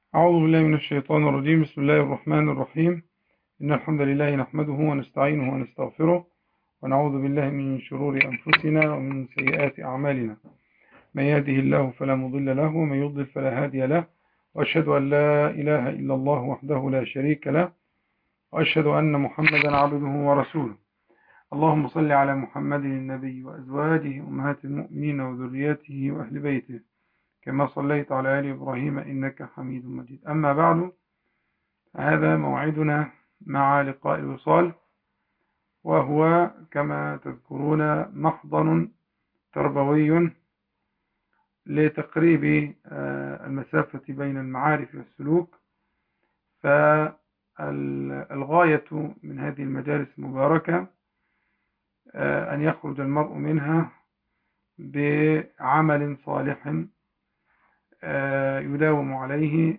أعوذ بالله من الشيطان الرجيم بسم الله الرحمن الرحيم إن الحمد لله نحمده ونستعينه ونستغفره ونعوذ بالله من شرور أنفسنا ومن سيئات أعمالنا من يهده الله فلا مضل له ومن يضلل فلا هادي له وأشهد أن لا إله إلا الله وحده لا شريك له وأشهد أن محمدا عبده ورسوله اللهم صل على محمد النبي وأزواجه أمهات المؤمنين وذرياته وأهل بيته كما صليت على آل إبراهيم إنك حميد مجيد أما بعد هذا موعدنا مع لقاء الوصال وهو كما تذكرون محضن تربوي لتقريب المسافة بين المعارف والسلوك فالغاية من هذه المجالس المباركة أن يخرج المرء منها بعمل صالح يداوم عليه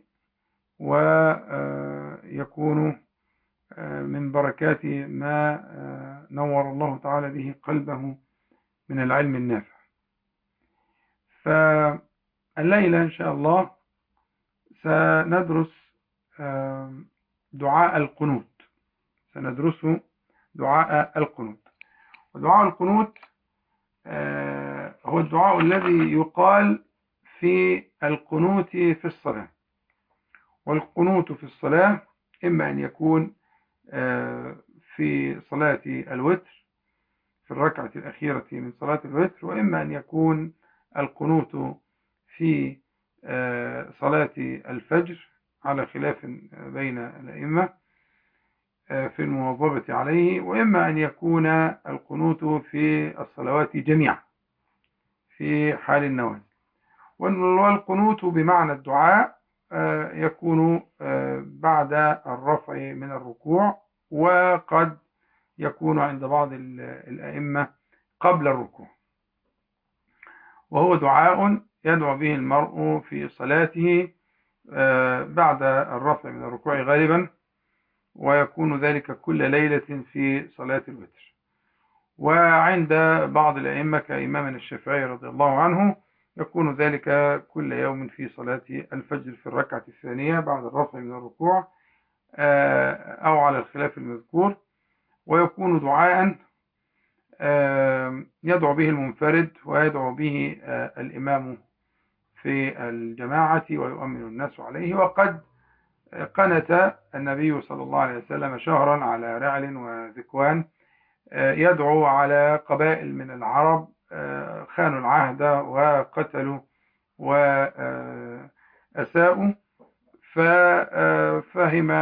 ويكون من بركات ما نور الله تعالى به قلبه من العلم النافع فالليلة إن شاء الله سندرس دعاء القنوت سندرسه دعاء القنوت ودعاء القنوت هو الدعاء الذي يقال في القنوت في الصلاة والقنوت في الصلاة إما أن يكون في صلاة الوتر في الركعة الأخيرة من صلاة الوتر وإما أن يكون القنوت في صلاة الفجر على خلاف بين الأئمة في المواظبة عليه وإما أن يكون القنوت في الصلوات جميعا في حال النوازل والقنوت بمعنى الدعاء يكون بعد الرفع من الركوع وقد يكون عند بعض الأئمة قبل الركوع وهو دعاء يدعو به المرء في صلاته بعد الرفع من الركوع غالبا ويكون ذلك كل ليلة في صلاة الوتر وعند بعض الأئمة كإمامنا الشافعي رضي الله عنه يكون ذلك كل يوم في صلاة الفجر في الركعة الثانية بعد الرفع من الركوع أو على الخلاف المذكور ويكون دعاء يدعو به المنفرد ويدعو به الإمام في الجماعة ويؤمن الناس عليه وقد قنت النبي صلى الله عليه وسلم شهرا على رعل وذكوان يدعو على قبائل من العرب خانوا العهد وقتلوا وأساءوا ففهم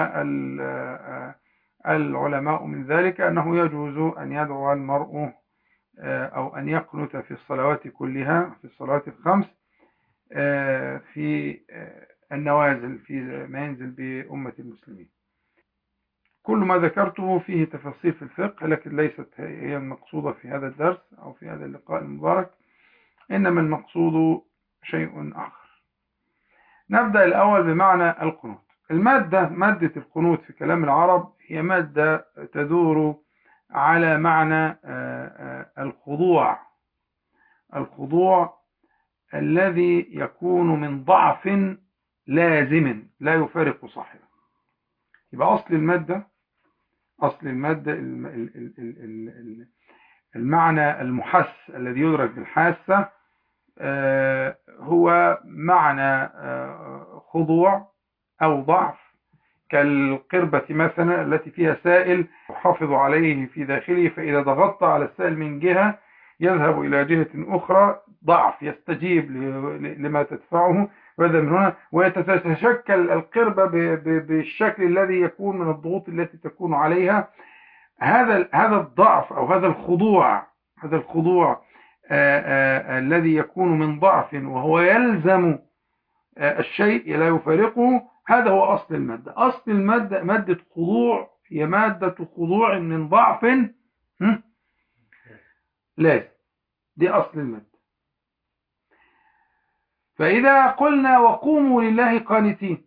العلماء من ذلك أنه يجوز أن يدعو المرء أو أن يقنت في الصلوات كلها في الصلوات الخمس في النوازل في ما ينزل بأمة المسلمين كل ما ذكرته فيه تفاصيل في الفقه لكن ليست هي المقصودة في هذا الدرس أو في هذا اللقاء المبارك إنما المقصود شيء آخر نبدأ الأول بمعنى القنوت المادة مادة القنوت في كلام العرب هي مادة تدور على معنى الخضوع الخضوع الذي يكون من ضعف لازم لا يفارق صاحبه يبقى أصل المادة أصل المادة المعنى المحس الذي يدرك بالحاسة هو معنى خضوع أو ضعف كالقربة مثلا التي فيها سائل يحافظ عليه في داخله فإذا ضغطت على السائل من جهة يذهب إلى جهة أخرى ضعف يستجيب لما تدفعه وهذا من هنا ويتشكل القربة بالشكل الذي يكون من الضغوط التي تكون عليها هذا هذا الضعف أو هذا الخضوع هذا الخضوع الذي يكون من ضعف وهو يلزم الشيء لا يفارقه هذا هو أصل المادة أصل المادة مادة خضوع هي مادة خضوع من ضعف لازم دي أصل المادة فإذا قلنا وقوموا لله قانتين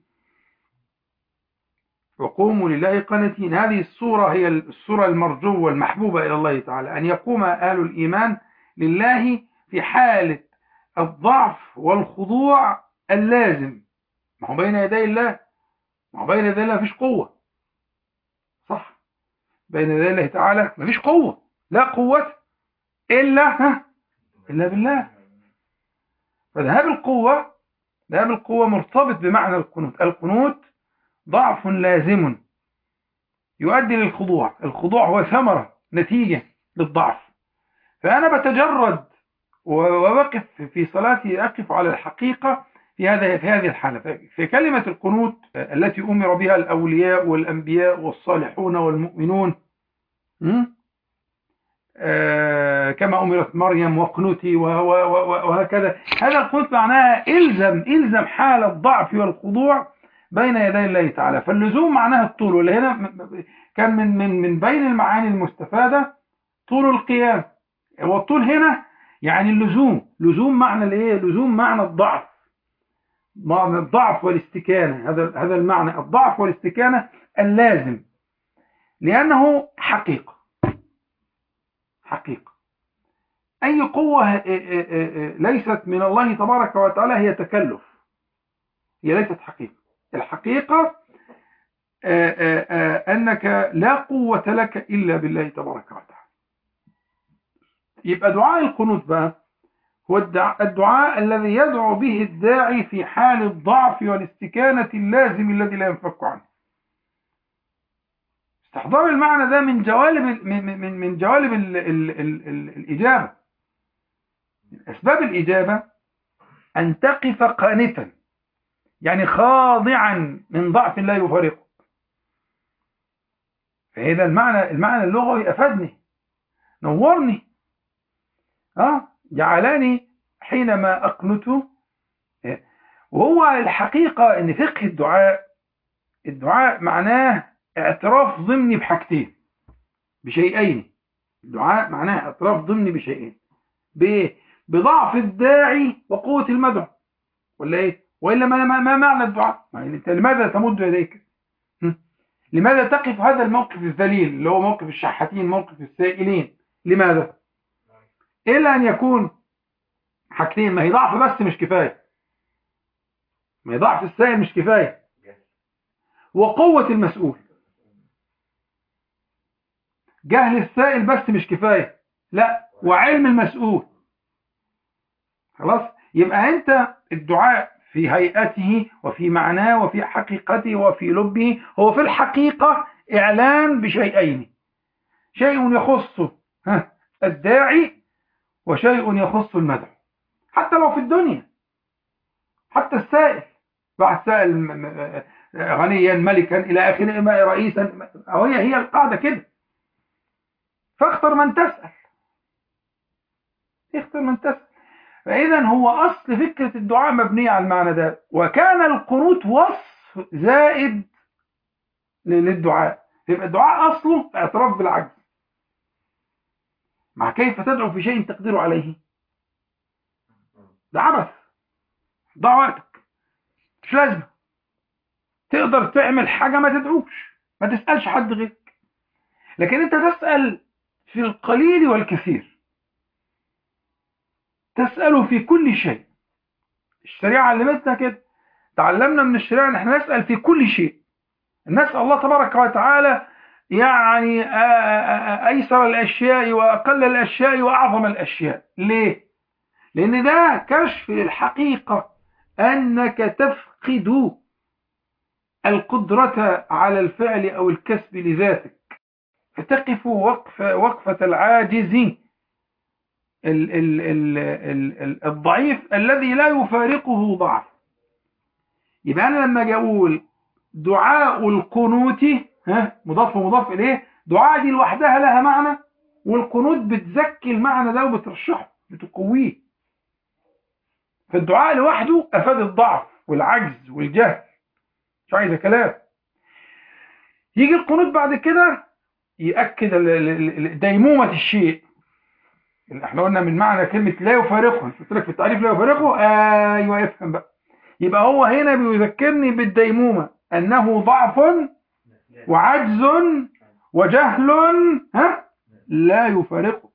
وقوموا لله قانتين هذه الصورة هي الصورة المرجوة والمحبوبة إلى الله تعالى أن يقوم أهل الإيمان لله في حالة الضعف والخضوع اللازم ما هو بين يدي الله ما هو بين يدي الله مفيش قوة صح بين يدي الله تعالى مفيش قوة لا قوة إلا ها إلا بالله فذهاب القوة ذهاب القوة مرتبط بمعنى القنوت القنوت ضعف لازم يؤدي للخضوع الخضوع هو ثمرة نتيجة للضعف فأنا بتجرد ووقف في صلاتي أقف على الحقيقة في هذا في هذه الحالة في كلمة القنوت التي أمر بها الأولياء والأنبياء والصالحون والمؤمنون آه كما أمرت مريم وقنوتي وهكذا هذا القنوت معناها إلزم إلزم حال الضعف والخضوع بين يدي الله تعالى فاللزوم معناها الطول واللي هنا كان من من من بين المعاني المستفادة طول القيام والطول هنا يعني اللزوم لزوم معنى الايه لزوم معنى الضعف معنى الضعف والاستكانة هذا هذا المعنى الضعف والاستكانة اللازم لأنه حقيقة حقيقة أي قوة ليست من الله تبارك وتعالى هي تكلف هي ليست حقيقة الحقيقة أنك لا قوة لك إلا بالله تبارك وتعالى يبقى دعاء القنوت بقى هو الدعاء الذي يدعو به الداعي في حال الضعف والاستكانة اللازم الذي لا ينفك عنه استحضار المعنى ده من جوالب من من جوالب ال ال ال ال الإجابة من أسباب الإجابة أن تقف قانتا يعني خاضعا من ضعف لا يفارقه فهذا المعنى المعنى اللغوي أفادني نورني اه جعلني حينما أقنت وهو الحقيقة أن فقه الدعاء الدعاء معناه اعتراف ضمني بحاجتين بشيئين الدعاء معناه اعتراف ضمني بشيئين بضعف الداعي وقوة المدعو ولا ايه وإلا ما, ما معنى الدعاء يعني انت لماذا تمد يديك لماذا تقف هذا الموقف الذليل اللي هو موقف الشحاتين موقف السائلين لماذا إلا أن يكون حاجتين ما هي ضعف بس مش كفاية ما هي ضعف السائل مش كفاية وقوة المسؤول جهل السائل بس مش كفاية لا وعلم المسؤول خلاص يبقى أنت الدعاء في هيئته وفي معناه وفي حقيقته وفي لبه هو في الحقيقة إعلان بشيئين شيء يخص الداعي وشيء يخص المدعو حتى لو في الدنيا حتى السائل بعد سائل غنيا ملكا إلى آخره رئيسا هي هي القاعدة كده فاختر من تسأل اختر من تسأل فإذا هو أصل فكرة الدعاء مبنية على المعنى ده وكان القنوت وصف زائد للدعاء يبقى الدعاء أصله اعتراف بالعجز مع كيف تدعو في شيء تقدر عليه ده عبث ضع وقتك مش لازم تقدر تعمل حاجة ما تدعوش ما تسألش حد غيرك لكن انت تسأل في القليل والكثير تسأله في كل شيء الشريعة علمتنا كده تعلمنا من الشريعة ان احنا نسأل في كل شيء نسأل الله تبارك وتعالى يعني أيسر الأشياء وأقل الأشياء وأعظم الأشياء ليه؟ لأن ده كشف للحقيقة أنك تفقد القدرة على الفعل أو الكسب لذاتك فتقف وقف وقفة العاجز ال ال ال ال الضعيف الذي لا يفارقه ضعف يبقى أنا لما أجي أقول دعاء القنوت ها مضاف ومضاف إليه دعاء دي لوحدها لها معنى والقنوت بتزكي المعنى ده وبترشحه بتقويه فالدعاء لوحده أفاد الضعف والعجز والجهل مش عايزة كلام يجي القنوت بعد كده يأكد ديمومة الشيء اللي احنا قلنا من معنى كلمة لا يفارقه قلت لك في التعريف لا يفارقه ايوه افهم بقى يبقى هو هنا بيذكرني بالديمومة انه ضعف وعجز وجهل ها لا يفارقك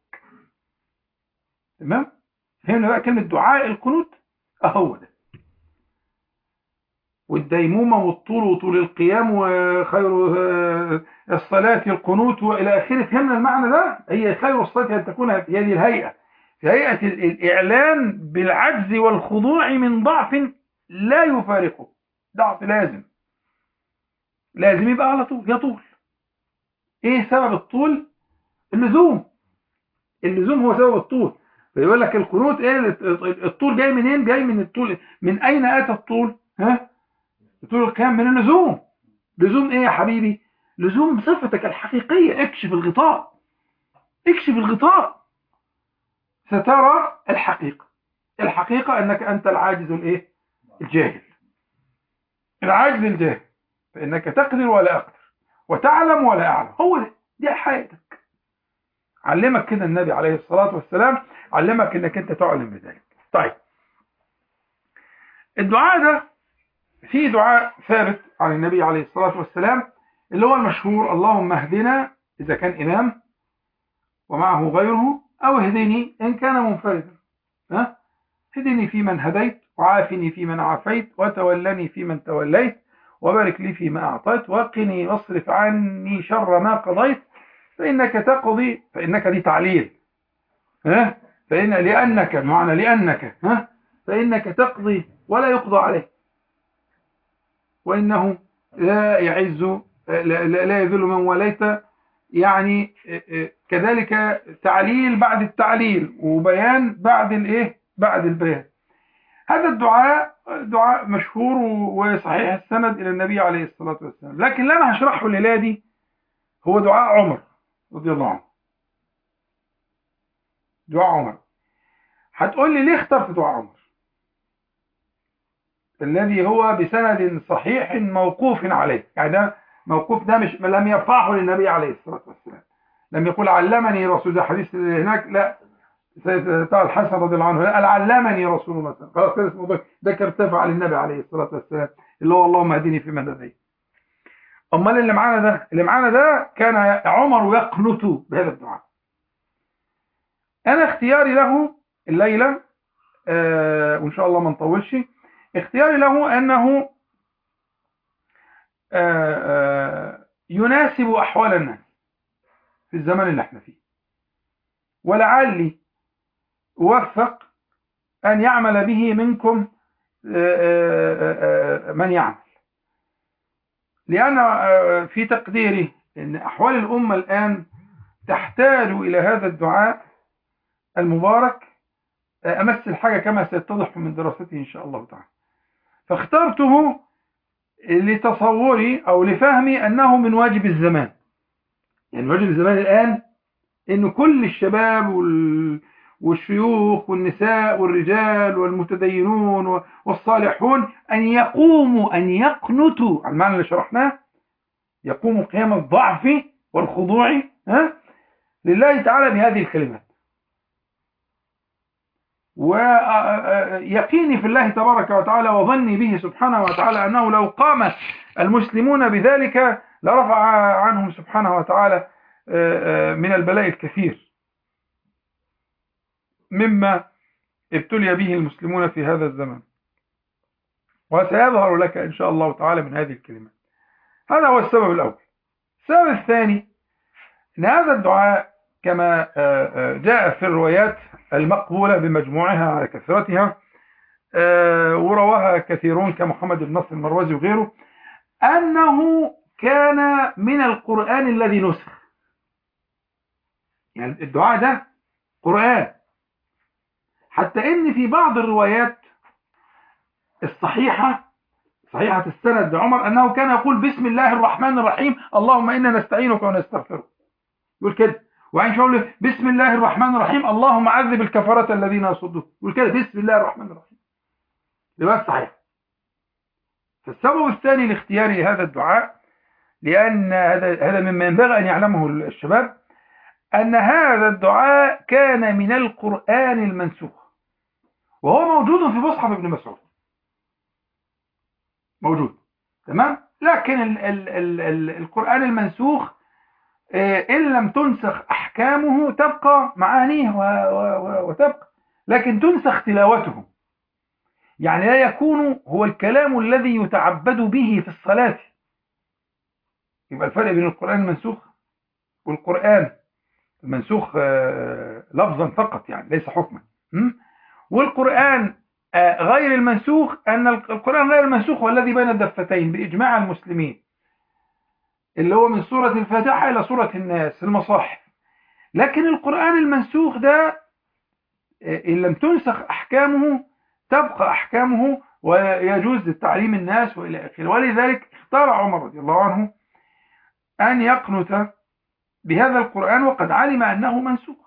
تمام فهمنا بقى كلمة دعاء القنوت اهو ده والديمومة والطول وطول القيام وخير الصلاة القنوت وإلى آخره فهمنا المعنى ده هي خير الصلاة أن تكون في هذه الهيئة في هيئة الإعلان بالعجز والخضوع من ضعف لا يفارقه ضعف لازم لازم يبقى على طول يطول ايه سبب الطول اللزوم اللزوم هو سبب الطول فيقول لك القنوت ايه الطول جاي منين جاي من الطول من اين اتى الطول ها طول القيام من اللزوم لزوم ايه يا حبيبي لزوم صفتك الحقيقية اكشف الغطاء اكشف الغطاء سترى الحقيقة الحقيقة انك انت العاجز الايه الجاهل العاجز الجاهل فانك تقدر ولا اقدر وتعلم ولا اعلم هو ده دي حياتك علمك كده النبي عليه الصلاة والسلام علمك انك انت تعلم بذلك طيب الدعاء ده في دعاء ثابت عن النبي عليه الصلاة والسلام اللي هو المشهور اللهم اهدنا إذا كان إمام ومعه غيره أو اهدني إن كان منفردا ها اهدني في من هديت وعافني في من عافيت وتولني في من توليت وبارك لي فيما أعطيت وقني واصرف عني شر ما قضيت فإنك تقضي فإنك دي تعليل ها فإن لأنك معنى لأنك ها فإنك تقضي ولا يقضى عليك وإنه لا يعز لا يذل من وليت يعني كذلك تعليل بعد التعليل وبيان بعد الايه بعد البيان هذا الدعاء دعاء مشهور وصحيح السند الى النبي عليه الصلاه والسلام لكن اللي انا هشرحه الليله دي هو دعاء عمر رضي الله عنه دعاء عمر هتقول لي ليه اخترت دعاء عمر الذي هو بسند صحيح موقوف عليه يعني ده موقوف ده مش لم يرفعه للنبي عليه الصلاة والسلام لم يقول علمني رسول ده حديث هناك لا سيدنا الحسن رضي الله عنه لا قال علمني رسول الله خلاص كده اسمه ده ارتفع للنبي عليه الصلاة والسلام اللي هو اللهم اهدني في من هديت امال اللي معانا ده اللي معانا ده كان عمر يقنط بهذا الدعاء انا اختياري له الليلة آه وان شاء الله ما نطولش اختياري له أنه يناسب أحوال الناس في الزمن اللي احنا فيه ولعلي أوفق أن يعمل به منكم من يعمل لأن في تقديري أن أحوال الأمة الآن تحتاج إلى هذا الدعاء المبارك أمس الحاجة كما سيتضح من دراسته إن شاء الله تعالى فاخترته لتصوري أو لفهمي أنه من واجب الزمان يعني واجب الزمان الآن أن كل الشباب والشيوخ والنساء والرجال والمتدينون والصالحون أن يقوموا أن يقنتوا على المعنى اللي شرحناه يقوموا قيام الضعف والخضوع ها لله تعالى بهذه الكلمات ويقيني في الله تبارك وتعالى وظني به سبحانه وتعالى أنه لو قام المسلمون بذلك لرفع عنهم سبحانه وتعالى من البلاء الكثير مما ابتلي به المسلمون في هذا الزمان وسيظهر لك إن شاء الله تعالى من هذه الكلمات هذا هو السبب الأول السبب الثاني أن هذا الدعاء كما جاء في الروايات المقبولة بمجموعها على كثرتها ورواها كثيرون كمحمد بن نصر المروزي وغيره أنه كان من القرآن الذي نسخ يعني الدعاء ده قرآن حتى إن في بعض الروايات الصحيحة صحيحة السند لعمر أنه كان يقول بسم الله الرحمن الرحيم اللهم إنا نستعينك ونستغفرك يقول كده وعين شاء بسم الله الرحمن الرحيم اللهم عذب الكفرة الذين يصدون يقول كده بسم الله الرحمن الرحيم رواية صحيح فالسبب الثاني لاختيار هذا الدعاء لأن هذا هذا مما ينبغي أن يعلمه الشباب أن هذا الدعاء كان من القرآن المنسوخ وهو موجود في مصحف ابن مسعود موجود تمام لكن ال ال ال ال القرآن المنسوخ إن لم تنسخ أحكامه تبقى معانيه وتبقى لكن تنسخ تلاوته يعني لا يكون هو الكلام الذي يتعبد به في الصلاة يبقى الفرق بين القرآن المنسوخ والقرآن المنسوخ آه، لفظا فقط يعني ليس حكما والقرآن آه، غير المنسوخ أن القرآن غير المنسوخ هو الذي بين الدفتين بإجماع المسلمين اللي هو من سورة الفاتحة إلى سورة الناس المصاحف لكن القرآن المنسوخ ده آه، إن لم تنسخ أحكامه تبقى أحكامه ويجوز لتعليم الناس وإلى آخره ولذلك اختار عمر رضي الله عنه أن يقنت بهذا القرآن وقد علم أنه منسوخ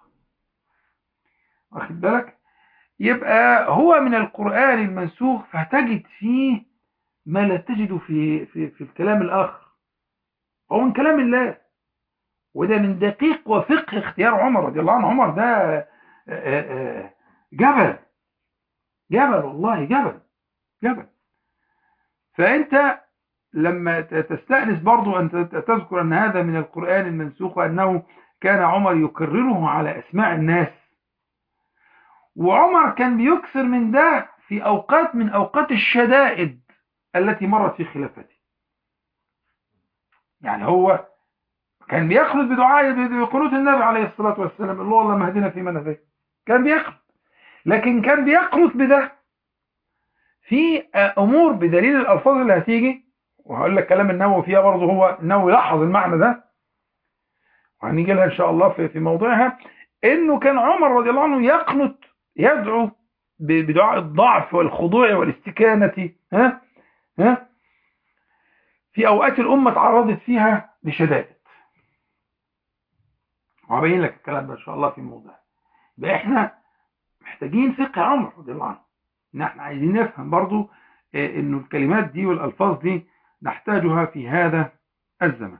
واخد بالك يبقى هو من القرآن المنسوخ فتجد فيه ما لا تجد في, في, في الكلام الآخر هو من كلام الله وده من دقيق وفقه اختيار عمر رضي الله عنه عمر ده آه، آه، آه، جبل جبل والله جبل جبل فأنت لما تستأنس برضو أن تذكر أن هذا من القرآن المنسوخ وأنه كان عمر يكرره على أسماع الناس وعمر كان بيكثر من ده في أوقات من أوقات الشدائد التي مرت في خلافته يعني هو كان بيخلط بدعاء بقنوت النبي عليه الصلاة والسلام الله اللهم اهدنا في من هديت كان بيخلط لكن كان بيقنط بده في أمور بدليل الألفاظ اللي هتيجي وهقول لك كلام النووي فيها برضه هو النووي لاحظ المعنى ده وهنيجي لها إن شاء الله في في موضوعها إنه كان عمر رضي الله عنه يقنط يدعو بدعاء الضعف والخضوع والاستكانة ها ها في أوقات الأمة تعرضت فيها لشدائد وهبين لك الكلام ده إن شاء الله في موضوع يبقى إحنا محتاجين فقه عمر رضي الله عنه إن إحنا عايزين نفهم برضو آه، إنه الكلمات دي والألفاظ دي نحتاجها في هذا الزمن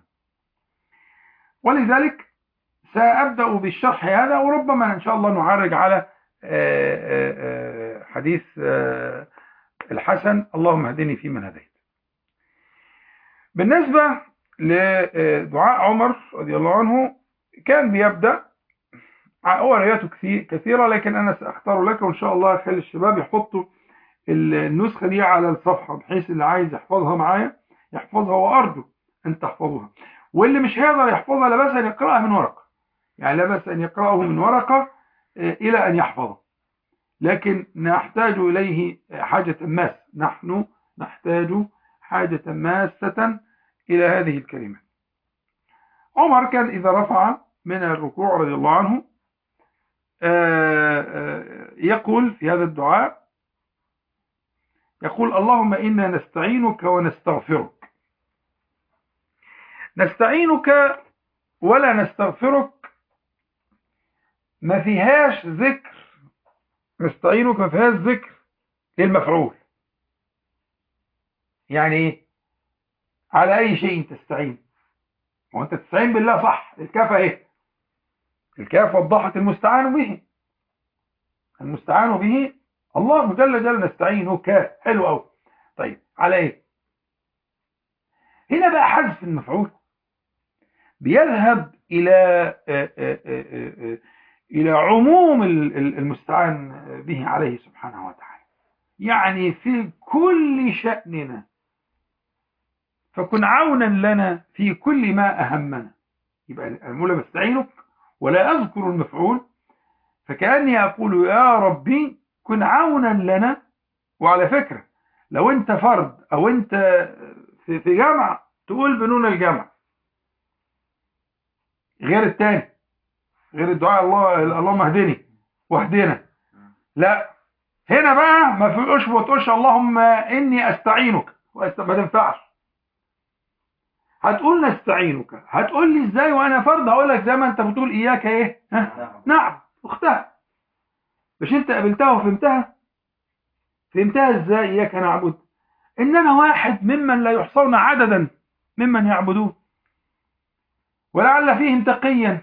ولذلك سأبدأ بالشرح هذا وربما إن شاء الله نعرج على آه، آه، حديث الحسن اللهم اهدني في من هديت بالنسبة لدعاء عمر رضي الله عنه كان بيبدأ هو رواياته كثيرة لكن أنا سأختار لك وإن شاء الله أخلي الشباب يحطوا النسخة دي على الصفحة بحيث اللي عايز يحفظها معايا يحفظها وأرجو أن تحفظوها واللي مش هيقدر يحفظها لا بأس أن يقرأها من ورقة يعني لا بأس أن يقرأه من ورقة آه، إلى أن يحفظه لكن نحتاج إليه حاجة ماس نحن نحتاج حاجة ماسة إلى هذه الكلمة عمر كان إذا رفع من الركوع رضي الله عنه آه، آه، يقول في هذا الدعاء يقول اللهم إنا نستعينك ونستغفرك نستعينك ولا نستغفرك ما فيهاش ذكر نستعينك ما فيهاش ذكر للمفعول يعني ايه على اي شيء تستعين وانت تستعين بالله صح الكاف ايه الكاف وضحت المستعان به المستعان به الله جل جل نستعينك حلو قوي طيب على ايه هنا بقى حذف المفعول بيذهب الى آه، آه، آه، الى عموم المستعان به عليه سبحانه وتعالى يعني في كل شأننا فكن عونا لنا في كل ما أهمنا يبقى المولى بستعينك ولا أذكر المفعول فكأني أقول يا ربي كن عونا لنا وعلى فكرة لو أنت فرد أو أنت في جمع تقول بنون الجمع غير التاني غير الدعاء الله اللهم اهدني واهدنا لا هنا بقى ما فيش ما تقولش اللهم اني استعينك ما تنفعش هتقول نستعينك هتقول لي ازاي وانا فرد هقول لك زي ما انت بتقول اياك ايه ها؟ نعم, نعم. اختها مش انت قابلتها وفهمتها فهمتها ازاي اياك نعبد ان انا واحد ممن لا يحصون عددا ممن يعبدون ولعل فيهم تقيا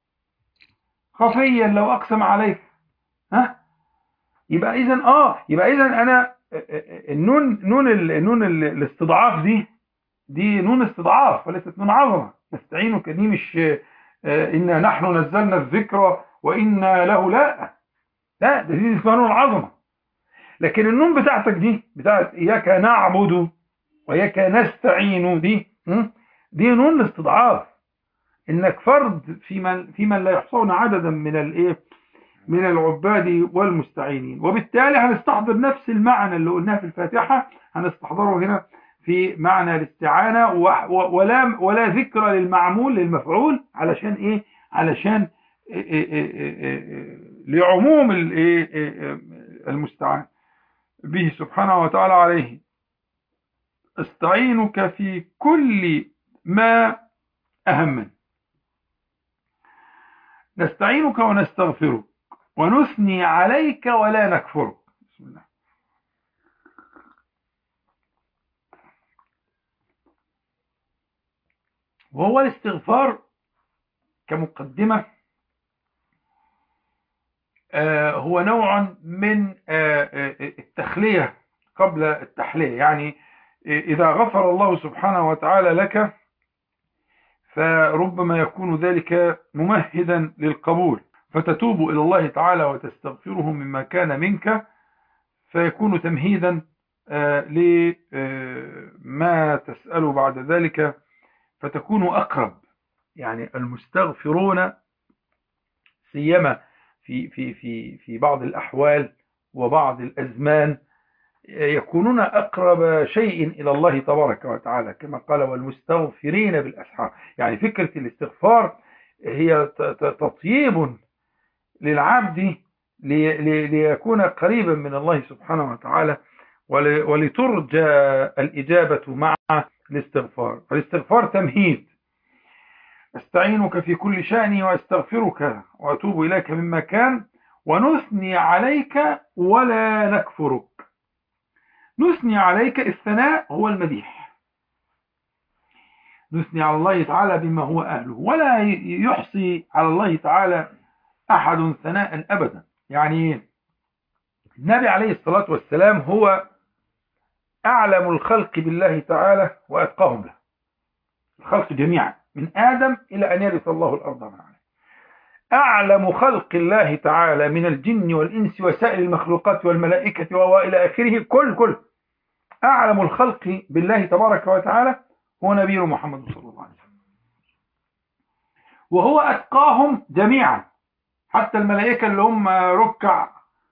خفيا لو اقسم عليك ها يبقى اذا اه يبقى اذا انا النون نون النون الاستضعاف دي دي نون استضعاف وليست نون عظمه نستعينك دي مش آه، إنا نحن نزلنا الذكر وإنا له لا لا ده دي اسمها نون العظمة لكن النون بتاعتك دي بتاعت إياك نعبد وإياك نستعين دي دي نون الاستضعاف إنك فرد في من, في من لا يحصون عددا من الإيه من العباد والمستعينين وبالتالي هنستحضر نفس المعنى اللي قلناه في الفاتحة هنستحضره هنا في معنى الاستعانة ولا ولا ذكر للمعمول للمفعول علشان ايه علشان إيه إيه إيه لعموم المستعان به سبحانه وتعالى عليه استعينك في كل ما أهمني نستعينك ونستغفرك ونثني عليك ولا نكفرك بسم الله وهو الاستغفار كمقدمة هو نوع من التخلية قبل التحلية يعني إذا غفر الله سبحانه وتعالى لك فربما يكون ذلك ممهدا للقبول فتتوب إلى الله تعالى وتستغفره مما كان منك فيكون تمهيدا لما تسأل بعد ذلك فتكون أقرب يعني المستغفرون سيما في في في في بعض الأحوال وبعض الأزمان يكونون أقرب شيء إلى الله تبارك وتعالى كما قال والمستغفرين بالأسحار يعني فكرة الاستغفار هي تطيب للعبد ليكون قريبا من الله سبحانه وتعالى ولترجى الإجابة مع الاستغفار الاستغفار تمهيد استعينك في كل شأني واستغفرك وأتوب إليك مما كان ونثني عليك ولا نكفرك نثني عليك الثناء هو المديح نثني على الله تعالى بما هو أهله ولا يحصي على الله تعالى أحد ثناء أبدا يعني النبي عليه الصلاة والسلام هو أعلم الخلق بالله تعالى وأتقاهم له الخلق جميعا من آدم إلى أن يرث الله الأرض معنا أعلم خلق الله تعالى من الجن والإنس وسائر المخلوقات والملائكة وإلى آخره كل كل أعلم الخلق بالله تبارك وتعالى هو نبي محمد صلى الله عليه وسلم وهو أتقاهم جميعا حتى الملائكة اللي هم ركع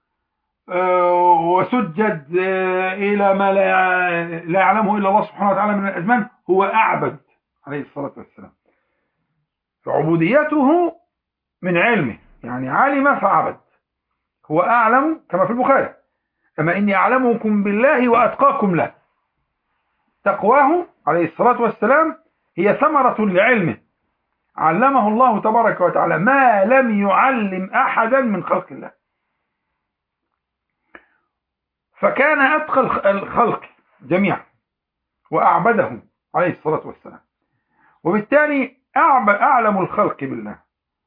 وسجد إلى ما لا يعلمه إلا الله سبحانه وتعالى من الأزمان هو أعبد عليه الصلاة والسلام فعبوديته من علمه يعني علم فعبد هو أعلم كما في البخاري أما إني أعلمكم بالله وأتقاكم له تقواه عليه الصلاة والسلام هي ثمرة لعلمه علمه الله تبارك وتعالى ما لم يعلم أحدا من خلق الله فكان أتقى الخلق جميعا وأعبدهم عليه الصلاة والسلام وبالتالي أعلم الخلق بالله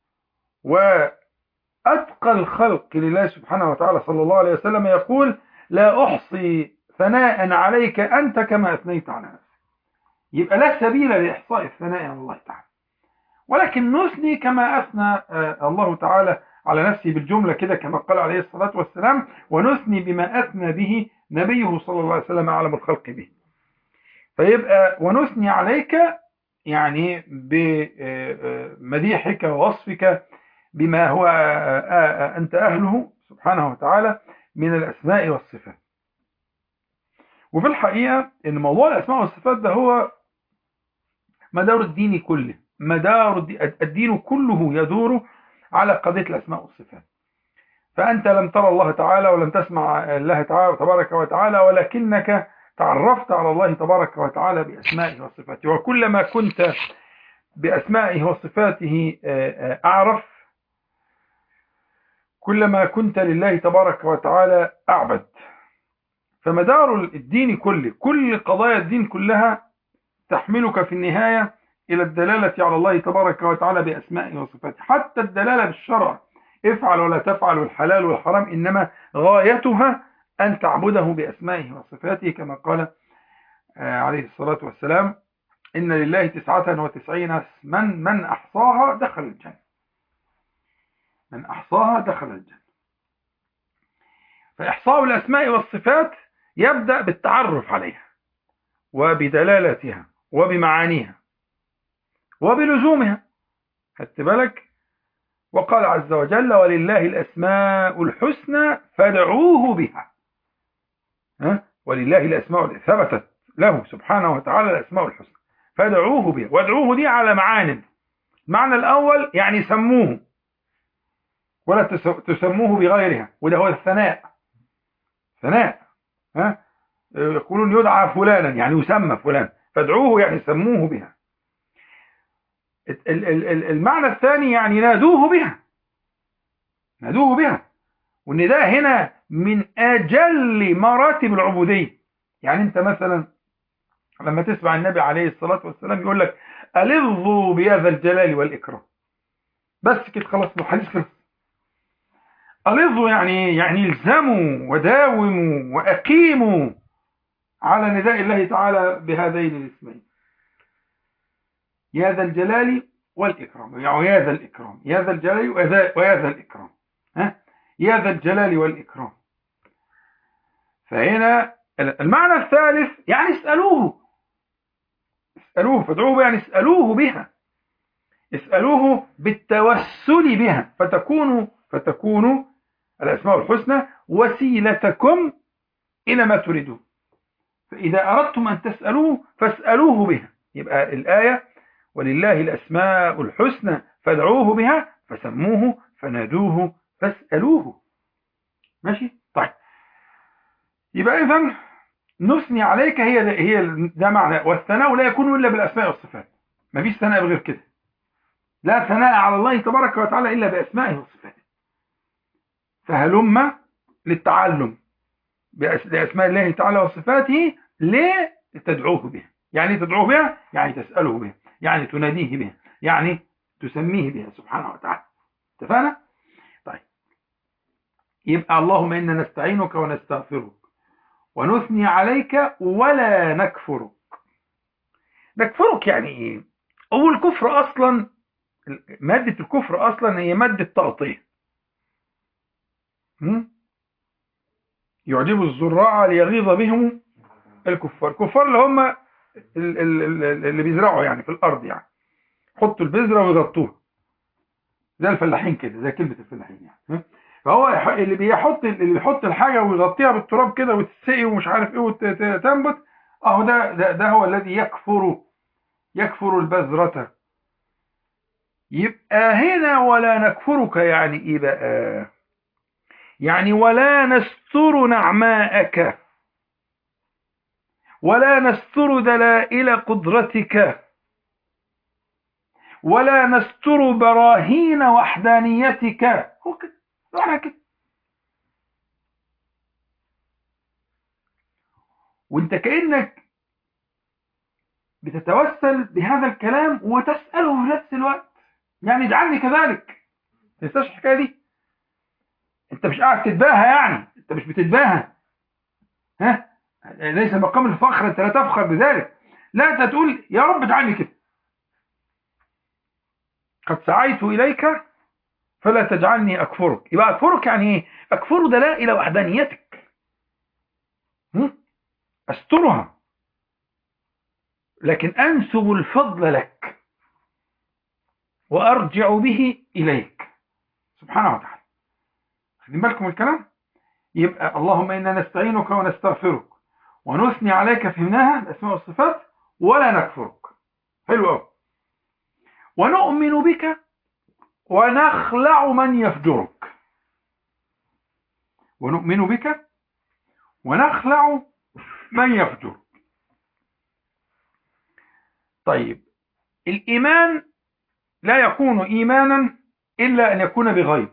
وأتقى الخلق لله سبحانه وتعالى صلى الله عليه وسلم يقول لا أحصي ثناء عليك أنت كما أثنيت على نفسك يبقى لا سبيل لإحصاء الثناء على الله تعالى ولكن نثني كما أثنى الله تعالى على نفسه بالجملة كده كما قال عليه الصلاة والسلام ونثني بما أثنى به نبيه صلى الله عليه وسلم أعلم الخلق به فيبقى ونثني عليك يعني بمديحك ووصفك بما هو أنت أهله سبحانه وتعالى من الأسماء والصفات وفي الحقيقة أن موضوع الأسماء والصفات ده هو مدار الدين كله مدار الدين كله يدور على قضية الأسماء والصفات فأنت لم ترى الله تعالى ولم تسمع الله تعالى تبارك وتعالى ولكنك تعرفت على الله تبارك وتعالى بأسمائه وصفاته وكلما كنت بأسمائه وصفاته أعرف كلما كنت لله تبارك وتعالى أعبد فمدار الدين كله كل قضايا الدين كلها تحملك في النهاية إلى الدلالة على الله تبارك وتعالى بأسمائه وصفاته حتى الدلالة بالشرع افعل ولا تفعل الحلال والحرام إنما غايتها أن تعبده بأسمائه وصفاته كما قال عليه الصلاة والسلام إن لله تسعة وتسعين اسما من أحصاها دخل الجنة من أحصاها دخل الجنة فإحصاء الأسماء والصفات يبدأ بالتعرف عليها وبدلالتها وبمعانيها وبلزومها خدت بالك وقال عز وجل ولله الأسماء الحسنى فادعوه بها ها؟ ولله الأسماء ثبتت له سبحانه وتعالى الأسماء الحسنى فادعوه بها وادعوه دي على معان المعنى الأول يعني سموه ولا تسموه بغيرها وده هو الثناء ثناء ها يقولون يدعى فلانا يعني يسمى فلان فادعوه يعني سموه بها المعنى الثاني يعني نادوه بها نادوه بها والنداء هنا من أجل مراتب العبودية يعني أنت مثلا لما تسمع النبي عليه الصلاة والسلام يقول لك ألظوا بهذا الجلال والإكرام بس كده خلاص الحديث خلص ألظوا يعني يعني الزموا وداوموا وأقيموا على نداء الله تعالى بهذين الاسمين يا ذا الجلال والإكرام يعني يا ذا الإكرام يا ذا الجلال ويا ذا الإكرام ها يا ذا الجلال والإكرام فهنا المعنى الثالث يعني اسألوه اسألوه فادعوه يعني اسألوه بها اسألوه بالتوسل بها فتكون فتكون الأسماء الحسنى وسيلتكم إلى ما تريدون فإذا أردتم أن تسألوه فاسألوه بها يبقى الآية ولله الأسماء الحسنى فادعوه بها فسموه فنادوه فاسألوه ماشي طيب يبقى إذن نثني عليك هي هي ده معنى والثناء لا يكون إلا بالأسماء والصفات ما فيش ثناء بغير كده لا ثناء على الله تبارك وتعالى إلا بأسمائه وصفاته فهلم للتعلم بأسماء الله تعالى وصفاته لتدعوه بها يعني تدعوه بها يعني تسأله بها يعني تناديه بها يعني تسميه بها سبحانه وتعالى اتفقنا؟ طيب يبقى اللهم إنا نستعينك ونستغفرك ونثني عليك ولا نكفرك نكفرك يعني ايه هو الكفر اصلا مادة الكفر اصلا هي مادة تغطية يعجب الزراع ليغيظ بهم الكفار الكفار اللي هم اللي بيزرعوا يعني في الارض يعني حطوا البذرة ويغطوها زي الفلاحين كده زي كلمة الفلاحين يعني فهو اللي بيحط اللي بيحط الحاجه ويغطيها بالتراب كده وتتسقي ومش عارف ايه وتنبت اهو ده, ده ده هو الذي يكفر يكفر البذرة يبقى هنا ولا نكفرك يعني ايه بقى يعني ولا نستر نعماءك ولا نستر دلائل قدرتك ولا نستر براهين وحدانيتك هو كده معنى كده وانت كأنك بتتوسل بهذا الكلام وتسأله في نفس الوقت يعني اجعلني كذلك ما تنساش الحكايه دي انت مش قاعد تتباهى يعني انت مش بتتباهى ها ليس مقام الفخر انت لا تفخر بذلك لا انت تقول يا رب اجعلني كده قد سعيت اليك فلا تجعلني أكفرك يبقى أكفرك يعني إيه أكفر دلائل وحدانيتك أسترها لكن أنسب الفضل لك وأرجع به إليك سبحانه وتعالى خدين بالكم الكلام يبقى اللهم إنا نستعينك ونستغفرك ونثني عليك فهمناها الأسماء والصفات ولا نكفرك حلو قوي ونؤمن بك ونخلع من يفجرك ونؤمن بك ونخلع من يفجرك طيب الإيمان لا يكون إيمانا إلا أن يكون بغيب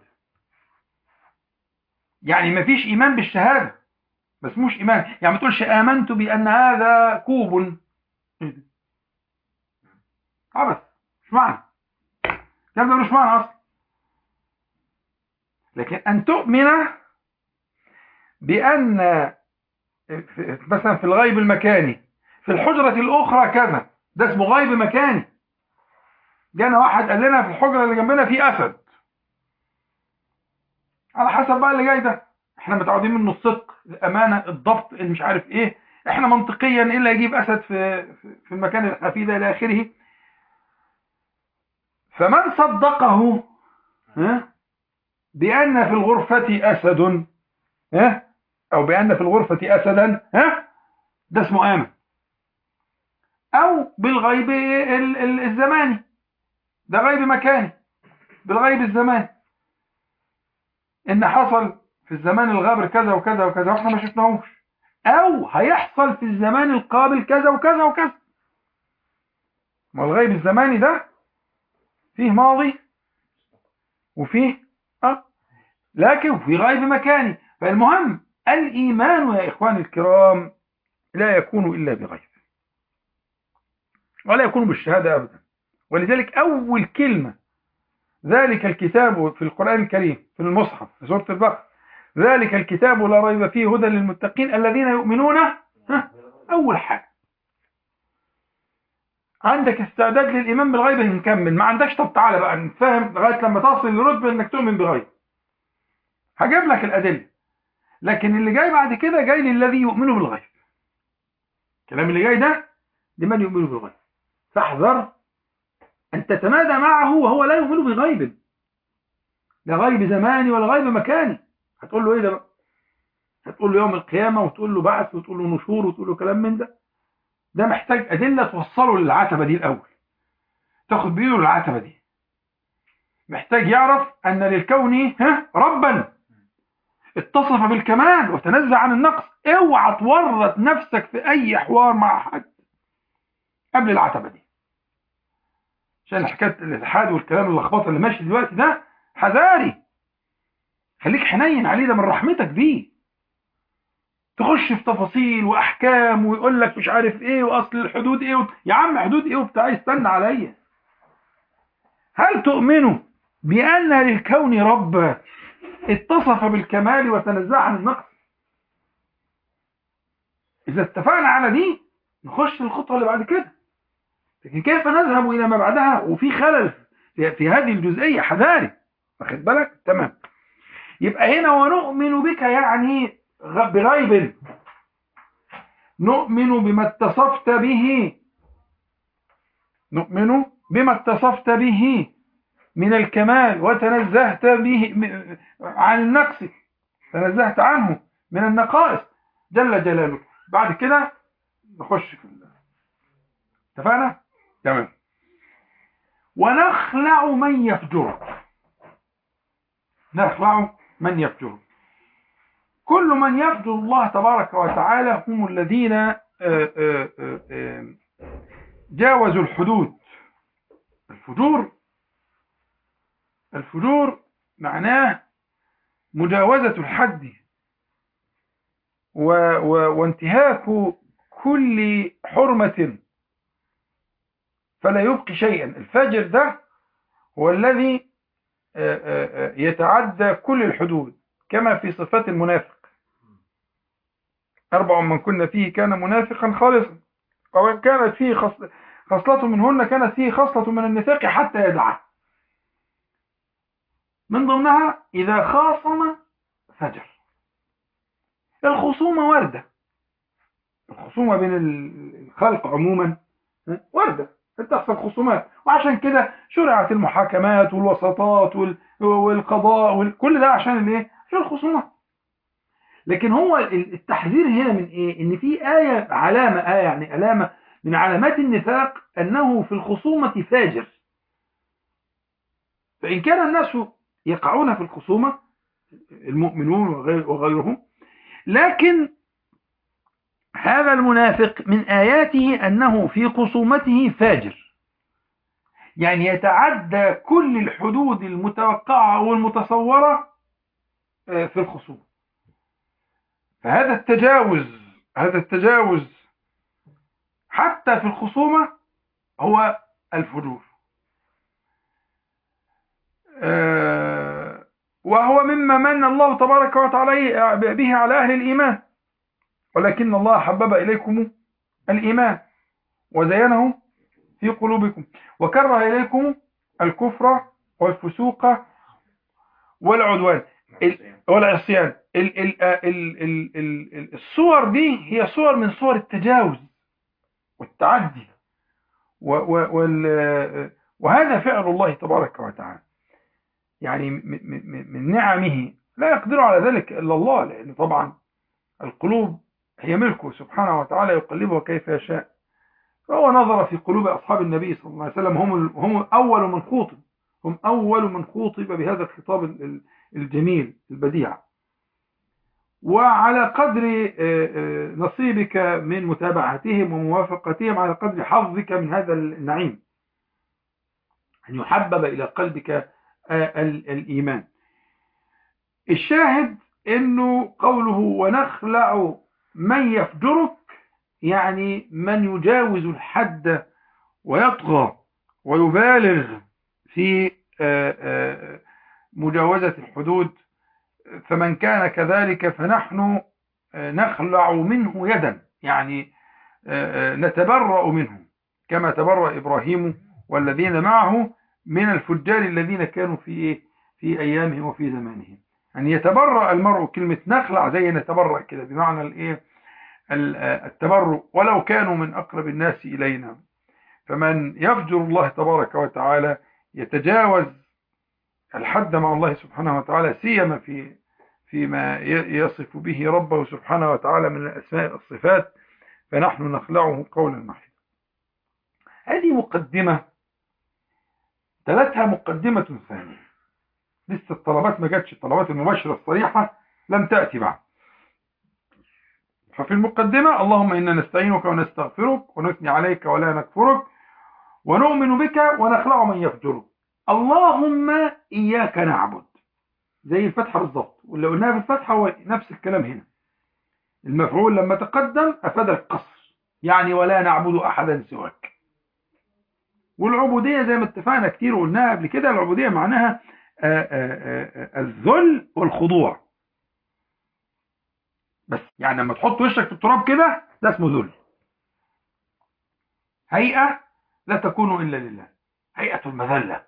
يعني ما فيش إيمان بالشهادة بس مش إيمان يعني ما تقولش آمنت بأن هذا كوب عبث مش معنى الكلام ده مش معنى اصلا لكن ان تؤمن بان مثلا في الغيب المكاني في الحجرة الأخرى كذا ده اسمه غيب مكاني جانا واحد قال لنا في الحجرة اللي جنبنا في أسد على حسب بقى اللي جاي ده احنا متعودين منه الصدق الامانه الضبط اللي مش عارف ايه احنا منطقيا ايه اللي يجيب اسد في في المكان الحفي ده الى اخره فمن صدقه ها بان في الغرفه اسد ها او بان في الغرفه اسدا ها ده اسمه امن او بالغيب ال- ال- الزماني ده غيب مكاني بالغيب الزماني ان حصل في الزمان الغابر كذا وكذا وكذا واحنا ما شفناهوش او هيحصل في الزمان القابل كذا وكذا وكذا ما الغيب الزماني ده فيه ماضي وفيه اه لكن في غيب مكاني فالمهم الايمان يا اخواني الكرام لا يكون الا بغيب ولا يكون بالشهاده ابدا ولذلك اول كلمه ذلك الكتاب في القرآن الكريم في المصحف في سورة البقرة ذلك الكتاب لا ريب فيه هدى للمتقين الذين يؤمنون ها أول حاجة عندك استعداد للإيمان بالغيب نكمل ما عندكش طب تعالى بقى نفهم لغاية لما تصل لرتبة إنك تؤمن بغيب هجيب لك الأدلة لكن اللي جاي بعد كده جاي للذي يؤمن بالغيب الكلام اللي جاي ده لمن يؤمن بالغيب فاحذر أن تتمادى معه وهو لا يؤمن بغيب لا غيب زماني ولا غيب مكاني هتقول له ايه ده بقى هتقول له يوم القيامة وتقول له بعث وتقول له نشور وتقول له كلام من ده ده محتاج أدلة توصله للعتبة دي الأول تاخد بإيده للعتبة دي محتاج يعرف أن للكون ها ربا اتصف بالكمال وتنزه عن النقص اوعى تورط نفسك في أي حوار مع حد قبل العتبة دي عشان حكايه الالحاد والكلام اللخبطه اللي ماشي دلوقتي ده حذاري خليك حنين عليه ده من رحمتك بيه تخش في تفاصيل واحكام ويقول لك مش عارف ايه واصل الحدود ايه و... يا عم حدود ايه وبتاع استنى عليا هل تؤمنوا بان للكون رب اتصف بالكمال وتنزه عن النقص اذا اتفقنا على دي نخش الخطوه اللي بعد كده لكن كيف نذهب إلى ما بعدها وفي خلل في, في هذه الجزئية حذاري واخد بالك تمام يبقى هنا ونؤمن بك يعني غ- بغيب نؤمن بما اتصفت به نؤمن بما اتصفت به من الكمال وتنزهت به م- عن النقص تنزهت عنه من النقائص جل جلاله بعد كده نخش في ال- اتفقنا؟ تمام ونخلع من يفجر نخلع من يفجر كل من يفجر الله تبارك وتعالى هم الذين آه، آه، آه، آه، جاوزوا الحدود الفجور الفجور معناه مجاوزة الحد و و وانتهاك كل حرمة فلا يبقي شيئا الفاجر ده هو الذي آه، آه، آه، يتعدى كل الحدود كما في صفات المنافق أربع من كنا فيه كان منافقا خالصا ومن كانت فيه خصل- خصلة منهن كانت فيه خصلة من النفاق حتى يدعه من ضمنها إذا خاصم فجر الخصومة وردة الخصومة بين الخلق عموما وردة تحصل خصومات وعشان كده شرعت المحاكمات والوساطات وال- والقضاء وال- كل ده عشان الايه؟ عشان الخصومات لكن هو التحذير هنا من ايه؟ ان في آية علامة آية يعني علامة من علامات النفاق انه في الخصومة فاجر فإن كان الناس يقعون في الخصومة المؤمنون وغير- وغيرهم لكن هذا المنافق من آياته أنه في خصومته فاجر يعني يتعدى كل الحدود المتوقعة والمتصورة آه، في الخصومة فهذا التجاوز هذا التجاوز حتى في الخصومة هو الفجور آه، وهو مما من الله تبارك وتعالى به على أهل الإيمان ولكن الله حبب إليكم الإيمان وزينه في قلوبكم وكره إليكم الكفر والفسوق والعدوان والعصيان ال ال ال ال ال الصور دي هي صور من صور التجاوز والتعدي و و وال وهذا فعل الله تبارك وتعالى يعني من نعمه لا يقدر على ذلك إلا الله لأن طبعا القلوب هي ملكه سبحانه وتعالى يقلبها كيف يشاء فهو نظر في قلوب أصحاب النبي صلى الله عليه وسلم هم هم أول من خوطب هم أول من خوطب بهذا الخطاب الجميل البديع وعلى قدر نصيبك من متابعتهم وموافقتهم على قدر حظك من هذا النعيم أن يحبب إلى قلبك الإيمان الشاهد أنه قوله ونخلع من يفجرك يعني من يجاوز الحد ويطغى ويبالغ في مجاوزة الحدود فمن كان كذلك فنحن نخلع منه يدا يعني نتبرأ منه كما تبرأ إبراهيم والذين معه من الفجار الذين كانوا في في أيامهم وفي زمانهم يعني يتبرأ المرء كلمة نخلع زي نتبرأ كده بمعنى الايه التبرؤ ولو كانوا من أقرب الناس إلينا فمن يفجر الله تبارك وتعالى يتجاوز الحد مع الله سبحانه وتعالى سيما في فيما يصف به ربه سبحانه وتعالى من الأسماء والصفات فنحن نخلعه قولا واحدا هذه مقدمة تلتها مقدمة ثانية لسه الطلبات ما جاتش الطلبات المباشرة الصريحة لم تأتي بعد ففي المقدمة اللهم إنا نستعينك ونستغفرك ونثني عليك ولا نكفرك ونؤمن بك ونخلع من يفجرك اللهم إياك نعبد زي الفتحة بالظبط واللي قلناها في الفتحة هو نفس الكلام هنا المفعول لما تقدم أفاد القصر يعني ولا نعبد أحدا سواك والعبودية زي ما اتفقنا كتير وقلناها قبل كده العبودية معناها الذل والخضوع بس يعني لما تحط وشك في التراب كده ده اسمه ذل هيئة لا تكون إلا لله هيئة المذلة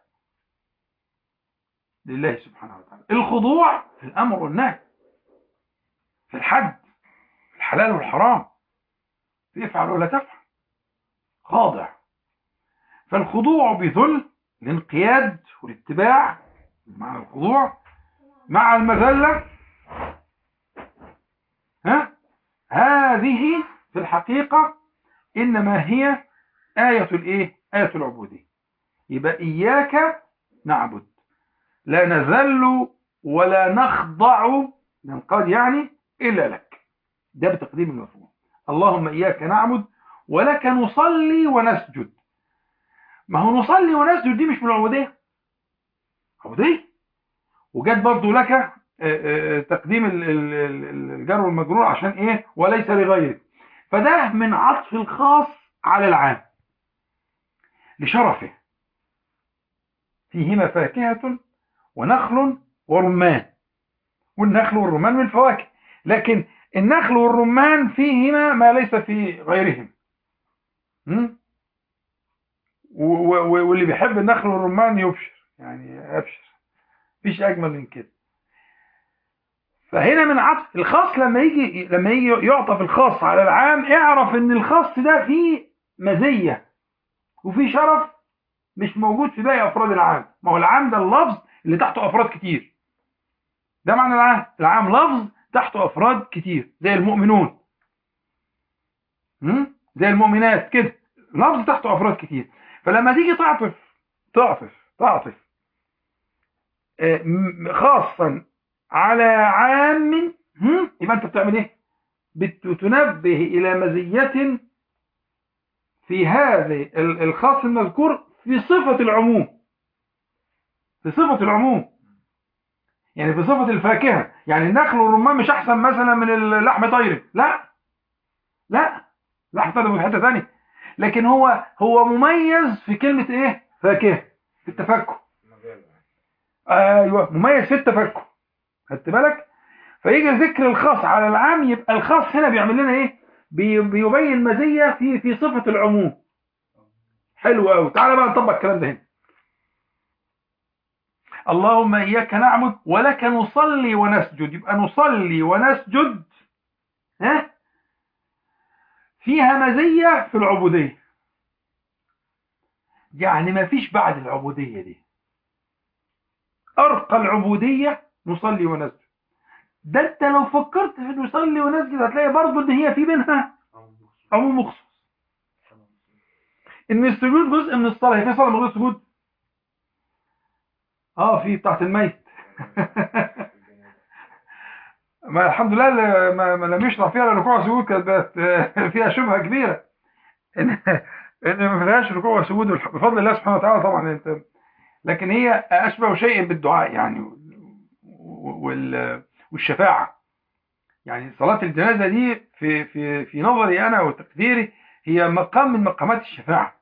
لله سبحانه وتعالى الخضوع في الأمر والنهي في الحد في الحلال والحرام في افعل ولا تفعل خاضع فالخضوع بذل الانقياد والاتباع مع الخضوع مع المذلة ها هذه في الحقيقة إنما هي آية الإيه؟ آية العبودية يبقى إياك نعبد لا نذل ولا نخضع ننقاد يعني إلا لك ده بتقديم المفهوم اللهم إياك نعبد ولك نصلي ونسجد ما هو نصلي ونسجد دي مش من العبودية عبودية وجت برضو لك تقديم الجر والمجرور عشان ايه وليس لغيرك فده من عطف الخاص على العام لشرفه فيهما فاكهة ونخل ورمان والنخل والرمان من الفواكه لكن النخل والرمان فيهما ما ليس في غيرهم واللي بيحب النخل والرمان يبشر يعني ابشر مفيش اجمل من كده فهنا من عطف الخاص لما يجي لما يجي يعطف الخاص على العام اعرف ان الخاص ده فيه مزيه وفيه شرف مش موجود في باقي افراد العام ما هو العام ده اللفظ اللي تحته افراد كتير ده معنى العام العام لفظ تحته افراد كتير زي المؤمنون زي المؤمنات كده لفظ تحته افراد كتير فلما تيجي تعطف تعطف تعطف خاصا على عام يبقى انت بتعمل ايه بتنبه الى مزية في هذا الخاص المذكور في صفة العموم في صفة العموم يعني في صفة الفاكهة يعني النخل والرمان مش احسن مثلا من اللحم طير لا لا لحم طير في حتة ثانية لكن هو هو مميز في كلمة ايه فاكهة في التفكه ايوه مميز في التفكه خدت بالك فيجي ذكر الخاص على العام يبقى الخاص هنا بيعمل لنا ايه بيبين مزيه في في صفه العموم حلو قوي تعالى بقى نطبق الكلام ده هنا اللهم إياك نعبد ولك نصلي ونسجد يبقى نصلي ونسجد ها فيها مزية في العبودية يعني ما فيش بعد العبودية دي أرقى العبودية نصلي ونسجد ده انت لو فكرت في نصلي ونسجد هتلاقي برضه ان هي في بينها عموم مخصوص ان السجود جزء من الصلاه هي في صلاه من غير سجود اه في بتاعت الميت ما الحمد لله ما, ما لم يشرع فيها ركوع وسجود كانت فيها شبهه كبيره ان ان ما فيهاش ركوع وسجود بفضل الله سبحانه وتعالى طبعا انت لكن هي اشبه شيء بالدعاء يعني وال والشفاعه يعني صلاه الجنازه دي في في في نظري انا وتقديري هي مقام من مقامات الشفاعه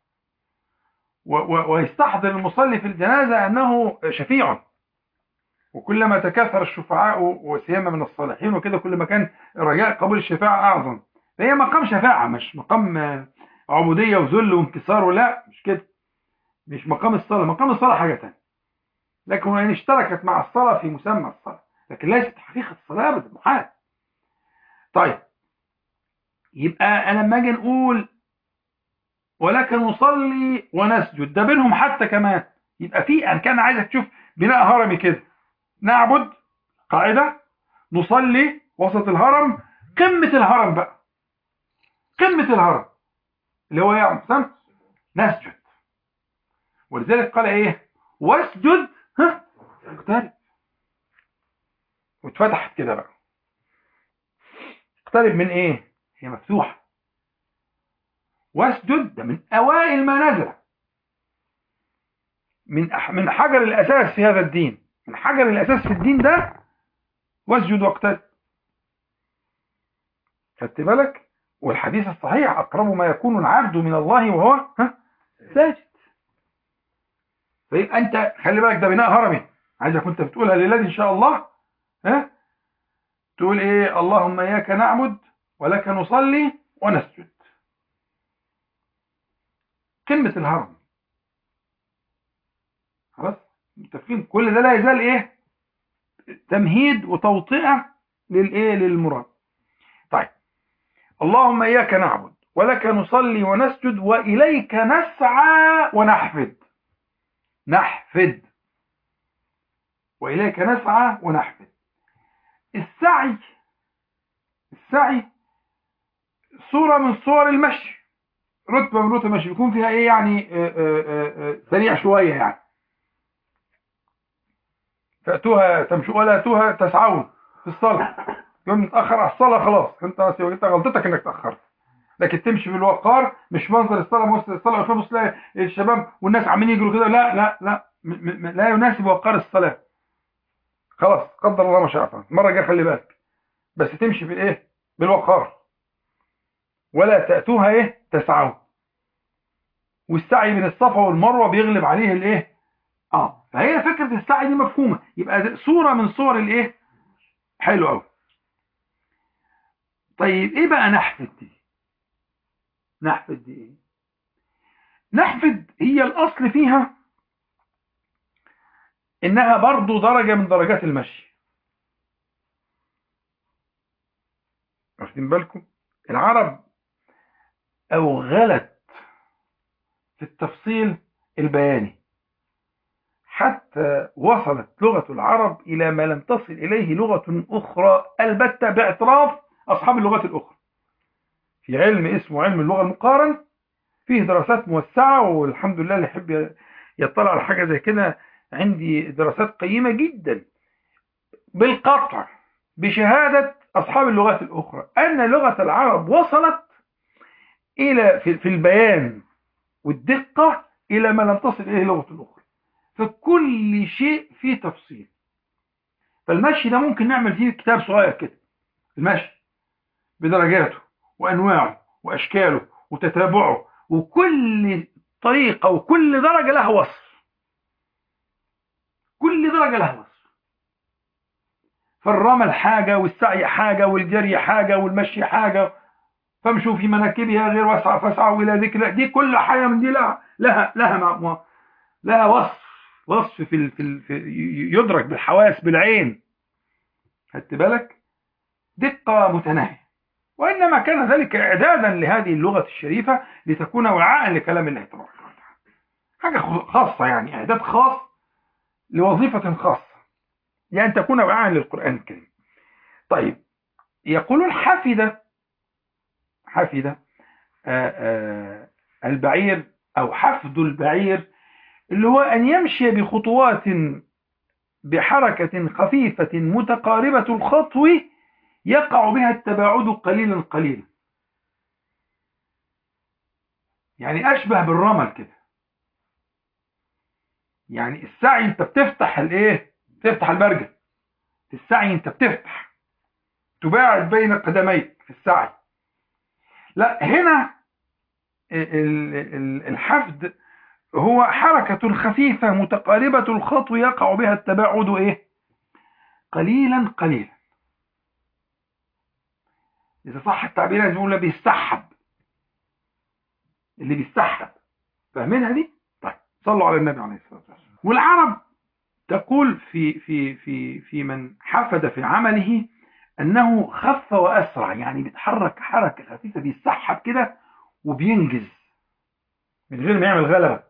ويستحضر المصلي في الجنازة أنه شفيع وكلما تكاثر الشفعاء وسيما من الصالحين وكده كل ما كان رجاء قبول الشفاعة أعظم فهي مقام شفاعة مش مقام عبودية وذل وانكسار ولا مش كده مش مقام الصلاة مقام الصلاة حاجة تانية لكن وإن اشتركت مع الصلاة في مسمى الصلاة لكن ليست حقيقة الصلاة أبدا محال طيب يبقى أنا لما أجي نقول ولكن نصلي ونسجد ده بينهم حتى كمان يبقى في أركان عايزك تشوف بناء هرمي كده نعبد قاعدة نصلي وسط الهرم قمة الهرم بقى قمة الهرم اللي هو يعني سمت نسجد ولذلك قال ايه واسجد ها اقترب واتفتحت كده بقى اقترب من ايه هي مفتوحه واسجد ده من اوائل ما نزل من من حجر الاساس في هذا الدين من حجر الاساس في الدين ده واسجد واقترب خدت بالك والحديث الصحيح اقرب ما يكون العبد من الله وهو ها ساجد فيبقى انت خلي بالك ده بناء هرمي عايزك كنت بتقولها لله ان شاء الله ها تقول ايه اللهم اياك نعبد ولك نصلي ونسجد كلمة الهرم خلاص متفقين كل ده لا يزال ايه تمهيد وتوطئة للايه للمراد طيب اللهم اياك نعبد ولك نصلي ونسجد واليك نسعى ونحفد نحفد واليك نسعى ونحفد السعي السعي صورة من صور المشي رتبة من رتب المشي بيكون فيها ايه يعني آآ آآ سريع شوية يعني تأتوها تمشوا ولا تأتوها تسعون في الصلاة يوم متأخر على الصلاة خلاص انت انت غلطتك انك تأخرت لكن تمشي بالوقار مش منظر الصلاة منظر الصلاة وخمس تلاقي الشباب والناس عمالين يجروا كده لا لا لا م م لا يناسب وقار الصلاة خلاص قدر الله ما شاء فعل المرة الجاية خلي بالك بس تمشي بالايه بالوقار ولا تأتوها ايه تسعون والسعي بين الصفا والمروة بيغلب عليه الايه اه فهي فكرة السعي دي مفهومة يبقى صورة من صور الايه حلو قوي طيب ايه بقى نحفد دي نحفد دي ايه نحفد هي الاصل فيها انها برضو درجة من درجات المشي واخدين بالكم العرب اوغلت في التفصيل البياني حتى وصلت لغة العرب إلى ما لم تصل إليه لغة أخرى البتة باعتراف أصحاب اللغات الأخرى في علم اسمه علم اللغة المقارن فيه دراسات موسعة والحمد لله اللي يحب يطلع على حاجة زي كده عندي دراسات قيمة جدا بالقطع بشهادة أصحاب اللغات الأخرى أن لغة العرب وصلت إلى في البيان والدقة إلى ما لم تصل إليه لغة الأخرى فكل شيء فيه تفصيل فالمشي ده ممكن نعمل فيه كتاب صغير كده المشي بدرجاته وأنواعه وأشكاله وتتابعه وكل طريقة وكل درجة لها وصف كل درجة لها وصف فالرمل حاجة والسعي حاجة والجري حاجة والمشي حاجة فامشوا في مناكبها غير واسعة فاسعوا إلى ذكر دي كل حاجة من دي لها لها لها, لها وصف وصف في, ال... في, ال... في يدرك بالحواس بالعين خدت بالك دقة متناهية وإنما كان ذلك إعدادا لهذه اللغة الشريفة لتكون وعاء لكلام الله تبارك وتعالى حاجة خاصة يعني إعداد خاص لوظيفة خاصة يعني تكون وعاء للقرآن الكريم طيب يقولون حفظ حفظ البعير أو حفظ البعير اللي هو أن يمشي بخطوات بحركة خفيفة متقاربة الخطو يقع بها التباعد قليلا قليلا يعني أشبه بالرمل كده يعني السعي انت بتفتح الايه بتفتح البرجل في السعي انت بتفتح تباعد بين قدميك في السعي لا هنا الحفد هو حركة خفيفة متقاربة الخطو يقع بها التباعد ايه قليلا قليلا إذا صح التعبير لازم نقول بيستحب اللي بيستحب فاهمينها دي؟ طيب صلوا على النبي عليه الصلاة والسلام والعرب تقول في في في في من حفد في عمله أنه خف وأسرع يعني بيتحرك حركة خفيفة بيسحب كده وبينجز من غير ما يعمل غلبة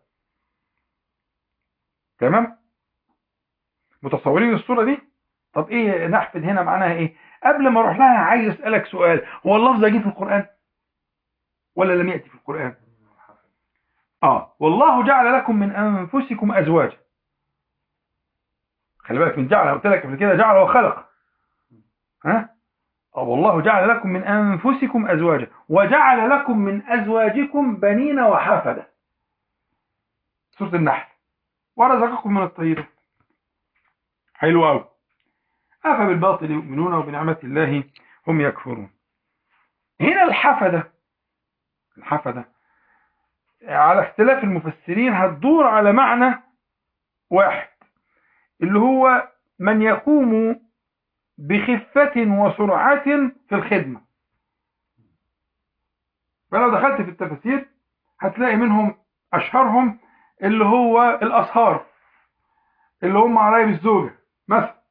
تمام متصورين الصورة دي طب ايه نحفد هنا معناها ايه قبل ما اروح لها عايز اسالك سؤال هو اللفظ ده جه في القران ولا لم ياتي في القران اه والله جعل لكم من انفسكم ازواجا خلي بالك من جعل قلت لك قبل كده جعل وخلق ها اه والله جعل لكم من انفسكم ازواجا وجعل لكم من ازواجكم بنين وحفده سوره النحل ورزقكم من الطيبات حلو قوي أفبالباطل يؤمنون وبنعمة الله هم يكفرون هنا الحفدة الحفدة على اختلاف المفسرين هتدور على معنى واحد اللي هو من يقوم بخفة وسرعة في الخدمة فلو دخلت في التفاسير هتلاقي منهم أشهرهم اللي هو الأصهار اللي هم قرايب الزوجة مثلا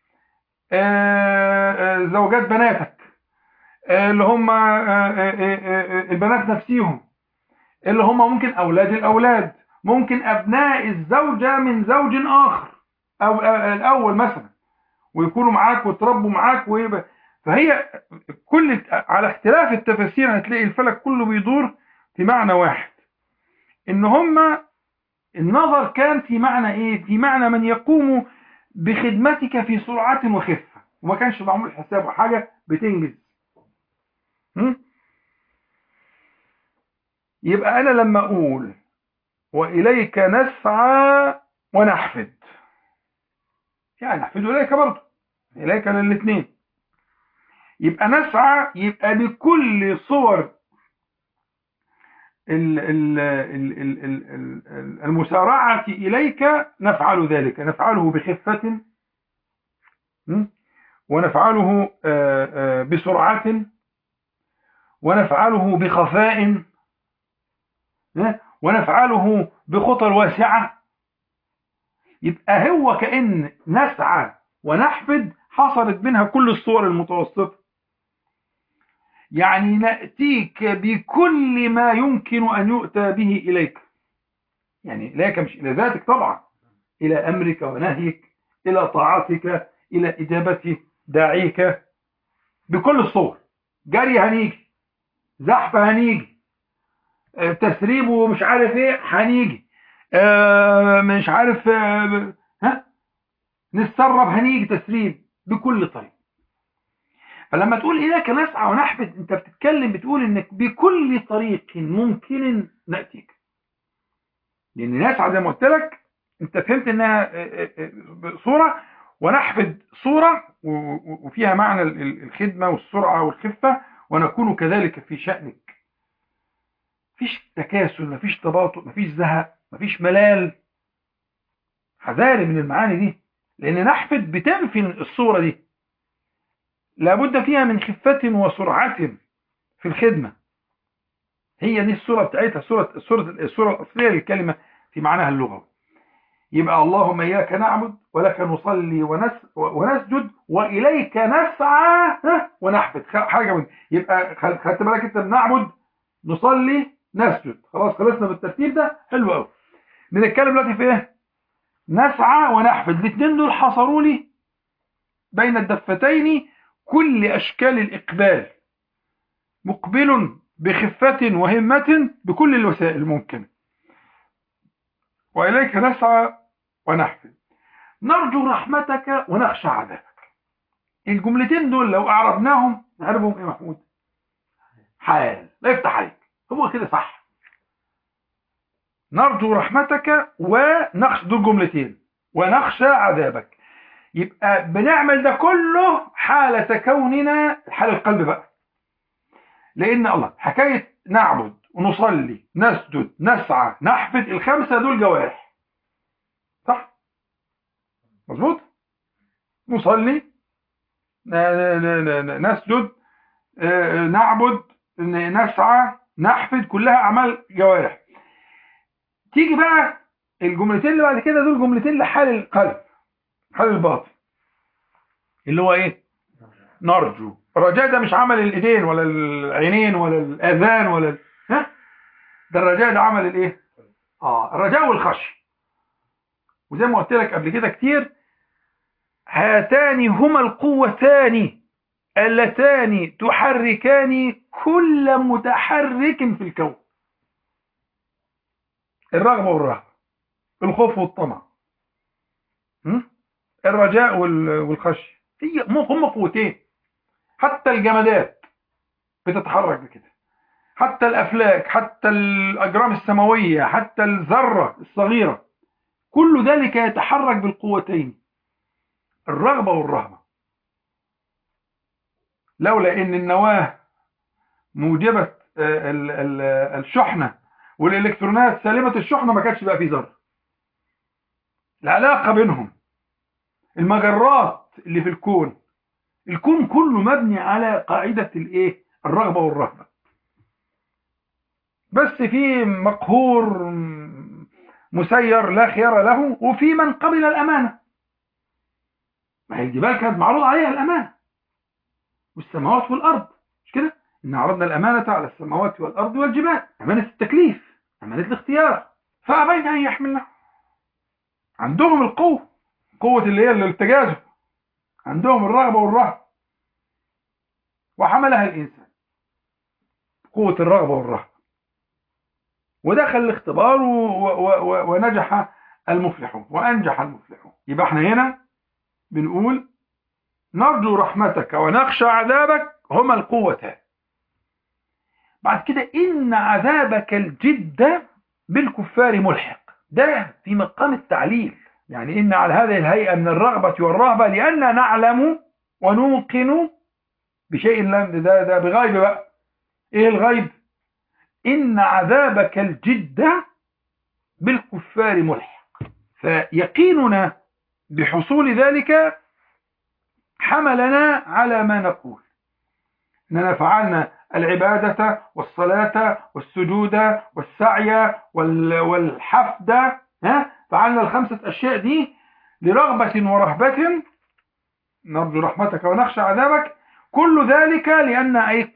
زوجات بناتك اللي هم البنات نفسيهم اللي هم ممكن أولاد الأولاد ممكن أبناء الزوجة من زوج آخر أو الأول مثلا ويكونوا معاك ويتربوا معاك ويبقى فهي كل على اختلاف التفاسير هتلاقي الفلك كله بيدور في معنى واحد ان هم النظر كان في معنى ايه في معنى من يقوم بخدمتك في سرعة وخفة وما كانش معمول حسابه حاجة بتنجز م? يبقى أنا لما أقول وإليك نسعى ونحفد يعني نحفد إليك برضه إليك للاثنين يبقى نسعى يبقى بكل صور المسارعة إليك نفعل ذلك نفعله بخفة ونفعله بسرعة ونفعله بخفاء ونفعله بخطى واسعة يبقى هو كأن نسعى ونحفد حصلت منها كل الصور المتوسطة يعني نأتيك بكل ما يمكن أن يؤتى به إليك يعني إليك مش إلى ذاتك طبعا إلى أمرك ونهيك إلى طاعتك إلى إجابة داعيك بكل الصور جري هنيجي زحف هنيجي تسريب ومش عارف ايه هنيجي مش عارف ها نتسرب هنيجي تسريب بكل طريقه فلما تقول إليك نسعى ونحفد أنت بتتكلم بتقول إنك بكل طريق ممكن نأتيك لأن نسعى زي ما قلت لك أنت فهمت إنها صورة ونحفد صورة وفيها معنى الخدمة والسرعة والخفة ونكون كذلك في شأنك مفيش تكاسل مفيش تباطؤ مفيش زهق مفيش ملال حذاري من المعاني دي لأن نحفد بتنفي الصورة دي لابد فيها من خفة وسرعة في الخدمة هي دي الصورة بتاعتها صورة الصورة الصورة الأصلية للكلمة في معناها اللغوي يبقى اللهم إياك نعبد ولك نصلي ونس ونسجد وإليك نسعى ها، ونحفد خ- حاجة من يبقى خل- خدت بالك أنت بنعبد نصلي نسجد خلاص خلصنا بالترتيب ده حلو قوي بنتكلم دلوقتي في إيه؟ نسعى ونحفد الاثنين دول حصروا لي بين الدفتين كل أشكال الإقبال مقبل بخفة وهمة بكل الوسائل الممكنة وإليك نسعى ونحفد نرجو رحمتك ونخشى عذابك الجملتين دول لو أعربناهم نعرفهم إيه محمود حال لا يفتح عليك هو كده صح نرجو رحمتك ونخشى دول جملتين ونخشى عذابك يبقى بنعمل ده كله حالة كوننا حال القلب بقى لأن الله حكاية نعبد ونصلي نسجد نسعى نحفد الخمسة دول جوارح صح مظبوط نصلي ن- ن- ن- ن- نسجد آه، نعبد ن- نسعى نحفد كلها أعمال جوارح تيجي بقى الجملتين اللي بعد كده دول جملتين لحال القلب حال الباطن اللي هو ايه نرجو الرجاء ده مش عمل الايدين ولا العينين ولا الاذان ولا ال... ها ده الرجاء ده عمل الايه اه الرجاء والخشيه وزي ما قلت لك قبل كده كتير هاتان هما القوتان اللتان تحركان كل متحرك في الكون الرغبة والرهبة الخوف والطمع م? الرجاء وال- والخشية هي هم قوتين حتى الجمادات بتتحرك بكده حتى الأفلاك حتى الأجرام السماوية حتى الذرة الصغيرة كل ذلك يتحرك بالقوتين الرغبة والرهبة لولا ان النواة موجبة آه، ال- ال- الشحنة والالكترونات سالبة الشحنة ما كانش بقى في ذرة العلاقة بينهم المجرات اللي في الكون الكون كله مبني على قاعدة الايه الرغبة والرهبة بس في مقهور م- مسير لا خيار له وفي من قبل الأمانة ما هي الجبال كانت معروض عليها الأمانة والسماوات والأرض مش كده إن عرضنا الأمانة على السماوات والأرض والجبال أمانة التكليف أمانة الاختيار فأبين أن يحملنا عندهم القوة قوة اللي هي التجاذب عندهم الرغبة والرهبة وحملها الإنسان قوة الرغبة والرهبة ودخل الاختبار و- و- و- ونجح المفلحون وأنجح المفلحون يبقى احنا هنا بنقول نرجو رحمتك ونخشى عذابك هما القوتان بعد كده إن عذابك الجد بالكفار ملحق ده في مقام التعليل يعني إن على هذه الهيئة من الرغبة والرهبة لأننا نعلم ونوقن بشيء لم ده, ده بغيب بقى إيه الغيب إن عذابك الجد بالكفار ملحق فيقيننا بحصول ذلك حملنا على ما نقول أننا فعلنا العبادة والصلاة والسجود والسعي وال- والحفد ها؟ فعلنا الخمسة أشياء دي لرغبة ورهبة نرجو رحمتك ونخشى عذابك كل ذلك لأن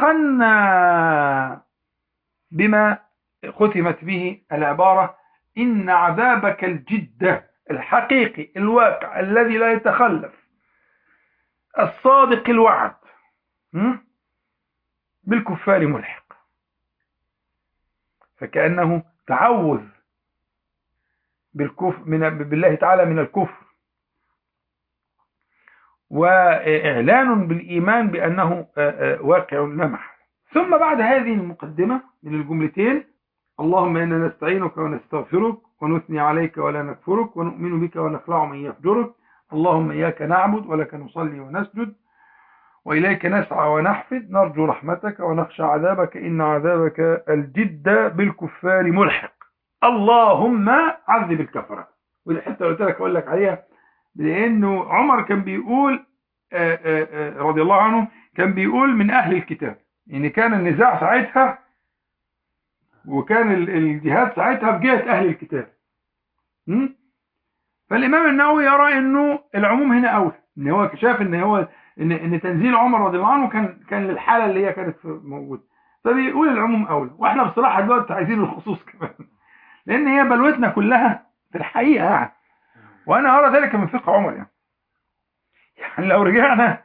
أيقنا بما ختمت به العبارة إن عذابك الجد الحقيقي الواقع الذي لا يتخلف الصادق الوعد م? بالكفار ملحق فكأنه تعوذ بالكفر من بالله تعالى من الكفر وإعلان بالإيمان بأنه آه، آه، واقع لا محالة ثم بعد هذه المقدمة من الجملتين اللهم إنا نستعينك ونستغفرك ونثني عليك ولا نكفرك ونؤمن بك ونخلع من يفجرك اللهم إياك نعبد ولك نصلي ونسجد وإليك نسعى ونحفد نرجو رحمتك ونخشى عذابك إن عذابك الجد بالكفار ملحق اللهم عذب الكفرة ودي حتى قلت لك أقول لك عليها لأنه عمر كان بيقول آه، آه، آه، رضي الله عنه كان بيقول من أهل الكتاب يعني كان النزاع ساعتها وكان ال- الجهاد ساعتها في جهة أهل الكتاب م? فالإمام النووي يرى إنه العموم هنا أولى إن هو شاف إن هو إن إن تنزيل عمر رضي الله عنه كان كان للحالة اللي هي كانت موجودة فبيقول العموم أولى وإحنا بصراحة دلوقتي عايزين الخصوص كمان لأن هي بلوتنا كلها في الحقيقة يعني وأنا أرى ذلك من فقه عمر يعني يعني لو رجعنا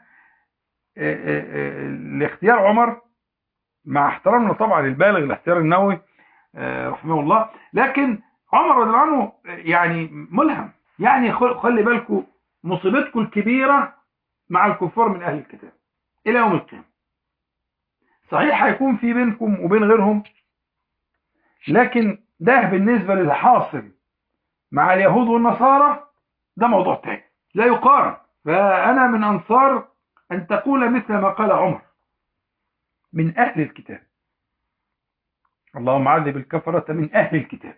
لاختيار عمر مع احترامنا طبعا البالغ لاختيار النووي رحمه الله لكن عمر رضي الله عنه يعني ملهم يعني خلي بالكم مصيبتكم الكبيرة مع الكفار من أهل الكتاب إلى يوم القيامة صحيح هيكون في بينكم وبين غيرهم لكن ده بالنسبة للحاصل مع اليهود والنصارى ده موضوع تاني لا يقارن فأنا من أنصار أن تقول مثل ما قال عمر من أهل الكتاب اللهم عذب الكفرة من أهل الكتاب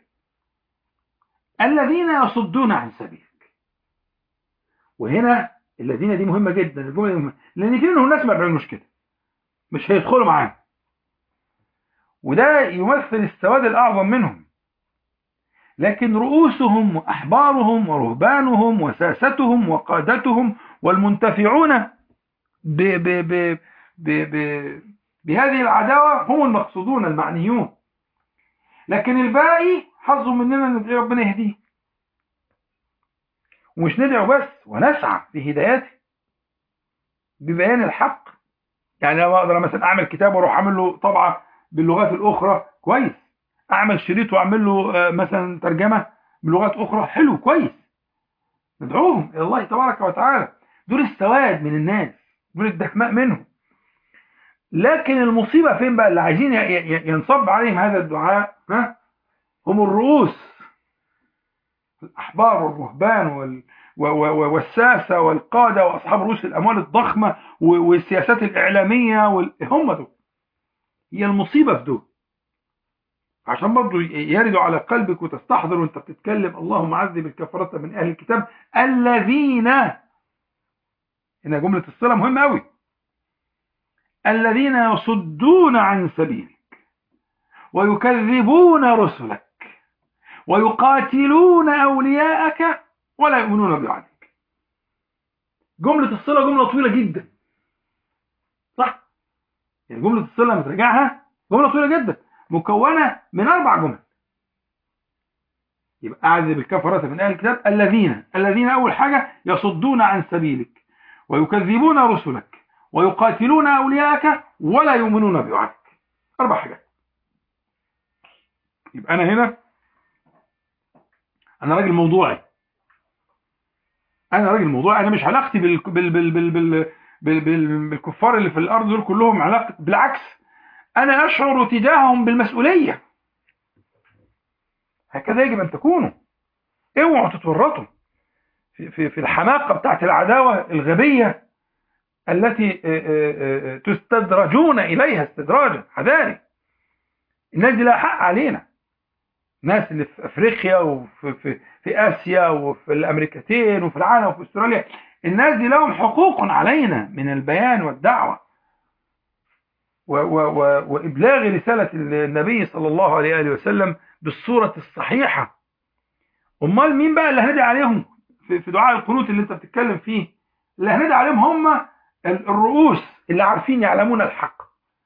الذين يصدون عن سبيلك وهنا الذين دي مهمة جدا الجملة دي مهمة لأن في منهم ناس ما بيعملوش كده مش هيدخلوا معانا وده يمثل السواد الأعظم منهم لكن رؤوسهم وأحبارهم ورهبانهم وساستهم وقادتهم والمنتفعون ب ب ب ب ب بهذه العداوة هم المقصودون المعنيون لكن الباقي حظه مننا ندعي ربنا يهديه ومش ندعو بس ونسعى في هدايته ببيان الحق يعني لو اقدر مثلا اعمل كتاب واروح اعمل له طبعه باللغات الاخرى كويس اعمل شريط واعمل له مثلا ترجمه بلغات اخرى حلو كويس ندعوهم الى الله تبارك وتعالى دول السواد من الناس دول الدكماء منهم لكن المصيبه فين بقى اللي عايزين ينصب عليهم هذا الدعاء ها هم الرؤوس الأحبار والرهبان وال... والساسة والقادة وأصحاب رؤوس الأموال الضخمة والسياسات الإعلامية وال... هم دول هي المصيبة في دول عشان برضو يردوا على قلبك وتستحضر وانت بتتكلم اللهم عذب الكفرة من أهل الكتاب الذين هنا جملة الصلة مهمة أوي الذين يصدون عن سبيلك ويكذبون رسلك ويقاتلون أولياءك ولا يؤمنون بعدك جملة الصلة جملة طويلة جدا صح؟ يعني جملة الصلة لما ترجعها جملة طويلة جدا مكونة من أربع جمل يبقى أعذب الكفرة من أهل الكتاب الذين الذين أول حاجة يصدون عن سبيلك ويكذبون رسلك ويقاتلون أولياءك ولا يؤمنون بوعدك أربع حاجات يبقى أنا هنا أنا راجل موضوعي أنا راجل موضوعي أنا مش علاقتي بال... بال... بال... بال... بال... بال... بال... بالكفار اللي في الأرض دول كلهم علاقة بالعكس أنا أشعر تجاههم بالمسؤولية هكذا يجب أن تكونوا اوعوا تتورطوا في, في, في الحماقة بتاعت العداوة الغبية التي تستدرجون إليها استدراجا حذاري الناس دي لها حق علينا الناس اللي في أفريقيا وفي في, في آسيا وفي الأمريكتين وفي العالم وفي أستراليا الناس دي لهم حقوق علينا من البيان والدعوة و و و وإبلاغ رسالة النبي صلى الله عليه وسلم بالصورة الصحيحة أمال مين بقى اللي هندعي عليهم في دعاء القنوت اللي انت بتتكلم فيه اللي هندعي عليهم هم الرؤوس اللي عارفين يعلمون الحق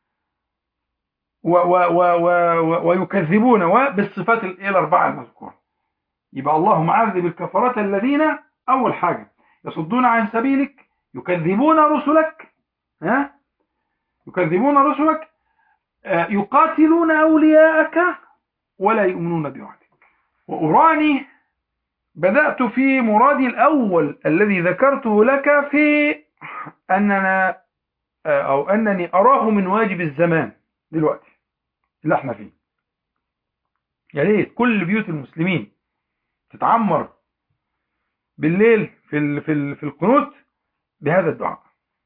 و و و و ويكذبون بالصفات الأربعة المذكورة يبقى الله معذب الكفرات الذين أول حاجة يصدون عن سبيلك يكذبون رسلك ها يكذبون رسلك يقاتلون أولياءك ولا يؤمنون بوعدك وأراني بدأت في مرادي الأول الذي ذكرته لك في أننا أو أنني أراه من واجب الزمان دلوقتي اللي احنا فيه يا ريت كل بيوت المسلمين تتعمر بالليل في ال في ال في القنوت بهذا الدعاء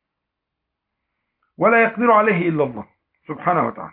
ولا يقدر عليه إلا الله سبحانه وتعالى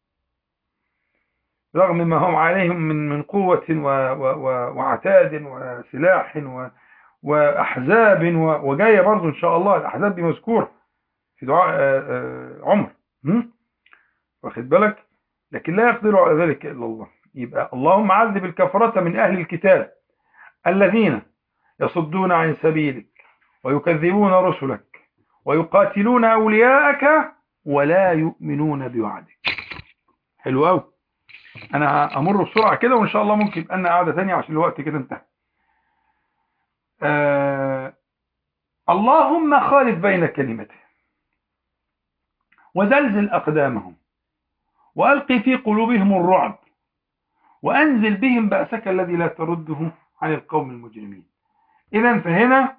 رغم ما هم عليهم من من قوة و و وعتاد وسلاح و وأحزاب وجاية برضو إن شاء الله الأحزاب دي مذكورة في دعاء عمر واخد بالك لكن لا يقدر على ذلك إلا الله يبقى اللهم عذب الكفرة من أهل الكتاب الذين يصدون عن سبيلك ويكذبون رسلك ويقاتلون أولياءك ولا يؤمنون بوعدك حلو قوي انا امر بسرعه كده وان شاء الله ممكن يبقى لنا قعده ثانيه عشان الوقت كده انتهى آه اللهم خالف بين كلمته وزلزل اقدامهم والقي في قلوبهم الرعب وانزل بهم باسك الذي لا ترده عن القوم المجرمين اذا فهنا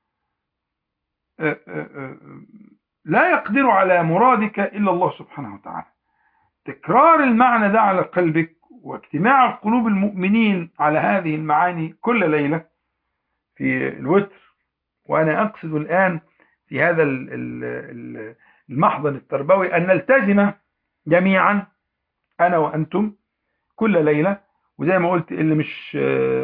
آه آه آه لا يقدر على مرادك الا الله سبحانه وتعالى تكرار المعنى ده على قلبك واجتماع قلوب المؤمنين على هذه المعاني كل ليلة في الوتر وأنا أقصد الآن في هذا المحضن التربوي أن نلتزم جميعا أنا وأنتم كل ليلة وزي ما قلت اللي مش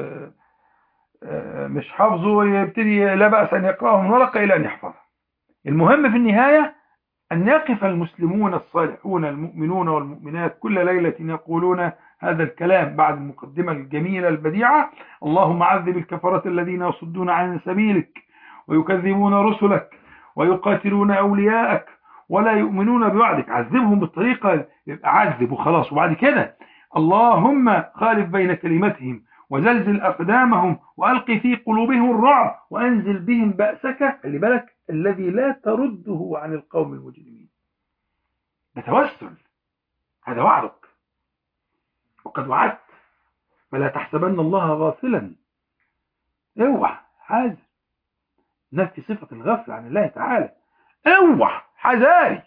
مش حافظه يبتدي لا بأس أن يقرأه من ورقة إلى أن يحفظه المهم في النهاية أن يقف المسلمون الصالحون المؤمنون والمؤمنات كل ليلة يقولون هذا الكلام بعد المقدمة الجميلة البديعة اللهم عذب الكفرة الذين يصدون عن سبيلك ويكذبون رسلك ويقاتلون أولياءك ولا يؤمنون بوعدك عذبهم بالطريقة يبقى عذب وخلاص وبعد كده اللهم خالف بين كلمتهم وزلزل أقدامهم وألقي في قلوبهم الرعب وأنزل بهم بأسك خلي بالك الذي لا ترده عن القوم المجرمين ده توسل هذا وعدك وقد وعدت فلا تحسبن الله غافلا اوعى حاجة نفي صفة الغفل عن الله تعالى اوعى حذاري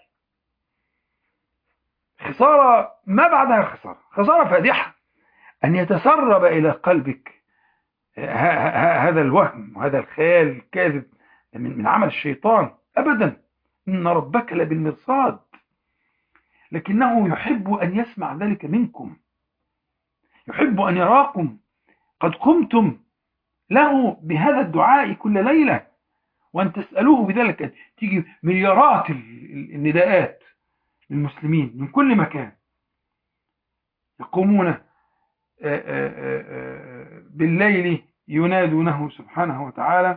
خسارة ما بعدها خسارة خسارة فادحة أن يتسرب إلى قلبك هذا الوهم وهذا الخيال الكاذب من عمل الشيطان أبدا إن ربك لبالمرصاد لكنه يحب أن يسمع ذلك منكم يحب أن يراكم قد قمتم له بهذا الدعاء كل ليلة وأن تسألوه بذلك تيجي مليارات النداءات للمسلمين من كل مكان يقومون بالليل ينادونه سبحانه وتعالى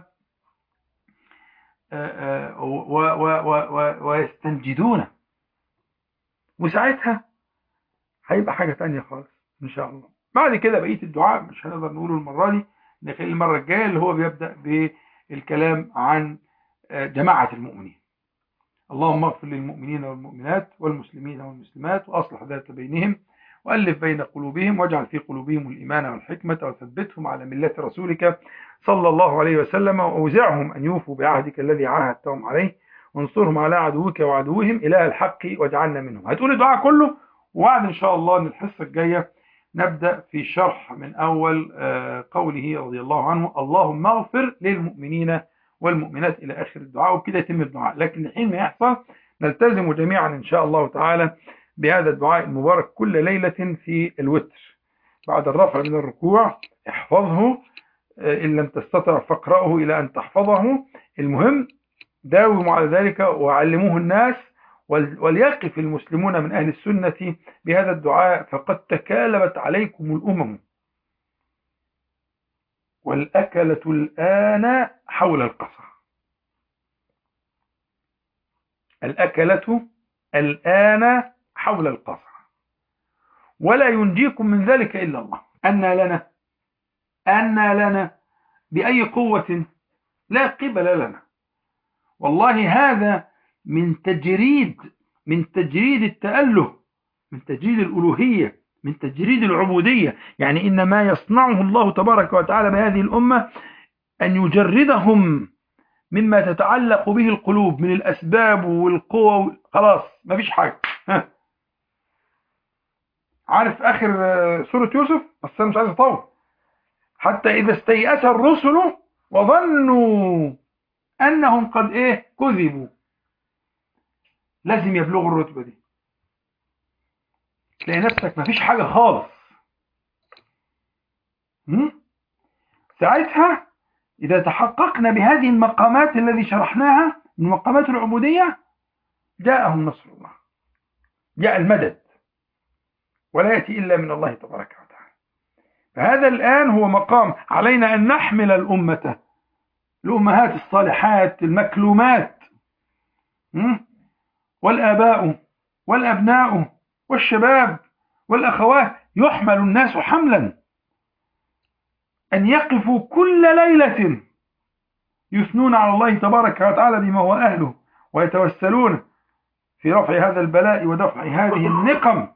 ويستنجدونه وساعتها هيبقى حاجة تانية خالص إن شاء الله بعد كده بقية الدعاء مش هنقدر نقوله المرة دي نخلي المرة الجاية اللي هو بيبدأ بالكلام عن جماعة المؤمنين اللهم اغفر للمؤمنين والمؤمنات والمسلمين والمسلمات وأصلح ذات بينهم وألف بين قلوبهم واجعل في قلوبهم الإيمان والحكمة وثبتهم على ملة رسولك صلى الله عليه وسلم وأوزعهم أن يوفوا بعهدك الذي عاهدتهم عليه وانصرهم على عدوك وعدوهم إله الحق واجعلنا منهم هتقول الدعاء كله ووعد إن شاء الله أن الحصة الجاية نبدأ في شرح من أول قوله رضي الله عنه اللهم اغفر للمؤمنين والمؤمنات إلى آخر الدعاء وبكده يتم الدعاء لكن الحين ما يحصل نلتزم جميعا إن شاء الله تعالى بهذا الدعاء المبارك كل ليلة في الوتر بعد الرفع من الركوع احفظه إن لم تستطع فاقرأه إلى أن تحفظه المهم داوموا على ذلك وعلموه الناس وليقف المسلمون من أهل السنة بهذا الدعاء فقد تكالبت عليكم الأمم والأكلة الآن حول القصر الأكلة الآن حول القصر ولا ينجيكم من ذلك إلا الله أن لنا أن لنا بأي قوة لا قبل لنا والله هذا من تجريد من تجريد التأله من تجريد الألوهية من تجريد العبودية يعني إن ما يصنعه الله تبارك وتعالى بهذه الأمة أن يجردهم مما تتعلق به القلوب من الأسباب والقوة خلاص ما فيش حاجة ها. عارف آخر سورة يوسف بس أنا مش عايز أطول حتى إذا استيأس الرسل وظنوا أنهم قد إيه كذبوا لازم يبلغوا الرتبة دي تلاقي نفسك مفيش حاجة خالص ساعتها إذا تحققنا بهذه المقامات الذي شرحناها من مقامات العبودية جاءهم نصر الله جاء المدد ولا يأتي إلا من الله تبارك وتعالى فهذا الآن هو مقام علينا أن نحمل الأمة الأمهات الصالحات المكلومات والآباء والأبناء والشباب والأخوات يحمل الناس حملا أن يقفوا كل ليلة يثنون على الله تبارك وتعالى بما هو أهله ويتوسلون في رفع هذا البلاء ودفع هذه النقم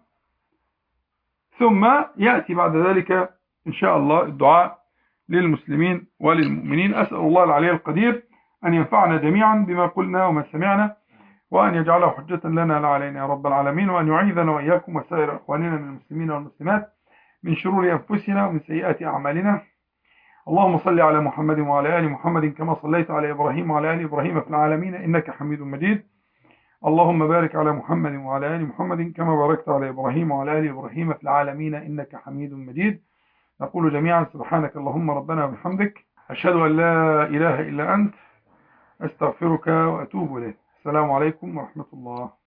ثم يأتي بعد ذلك إن شاء الله الدعاء للمسلمين وللمؤمنين أسأل الله العلي القدير أن ينفعنا جميعا بما قلنا وما سمعنا وأن يجعله حجة لنا لا علينا يا رب العالمين وأن يعيذنا وإياكم وسائر أخواننا من المسلمين والمسلمات من شرور أنفسنا ومن سيئات أعمالنا اللهم صل على محمد وعلى آل محمد كما صليت على إبراهيم وعلى آل إبراهيم في العالمين إنك حميد مجيد اللهم بارك على محمد وعلى آل محمد كما باركت على إبراهيم وعلى آل إبراهيم في العالمين إنك حميد مجيد نقول جميعا سبحانك اللهم ربنا وبحمدك أشهد أن لا إله إلا أنت أستغفرك وأتوب إليك السلام عليكم ورحمة الله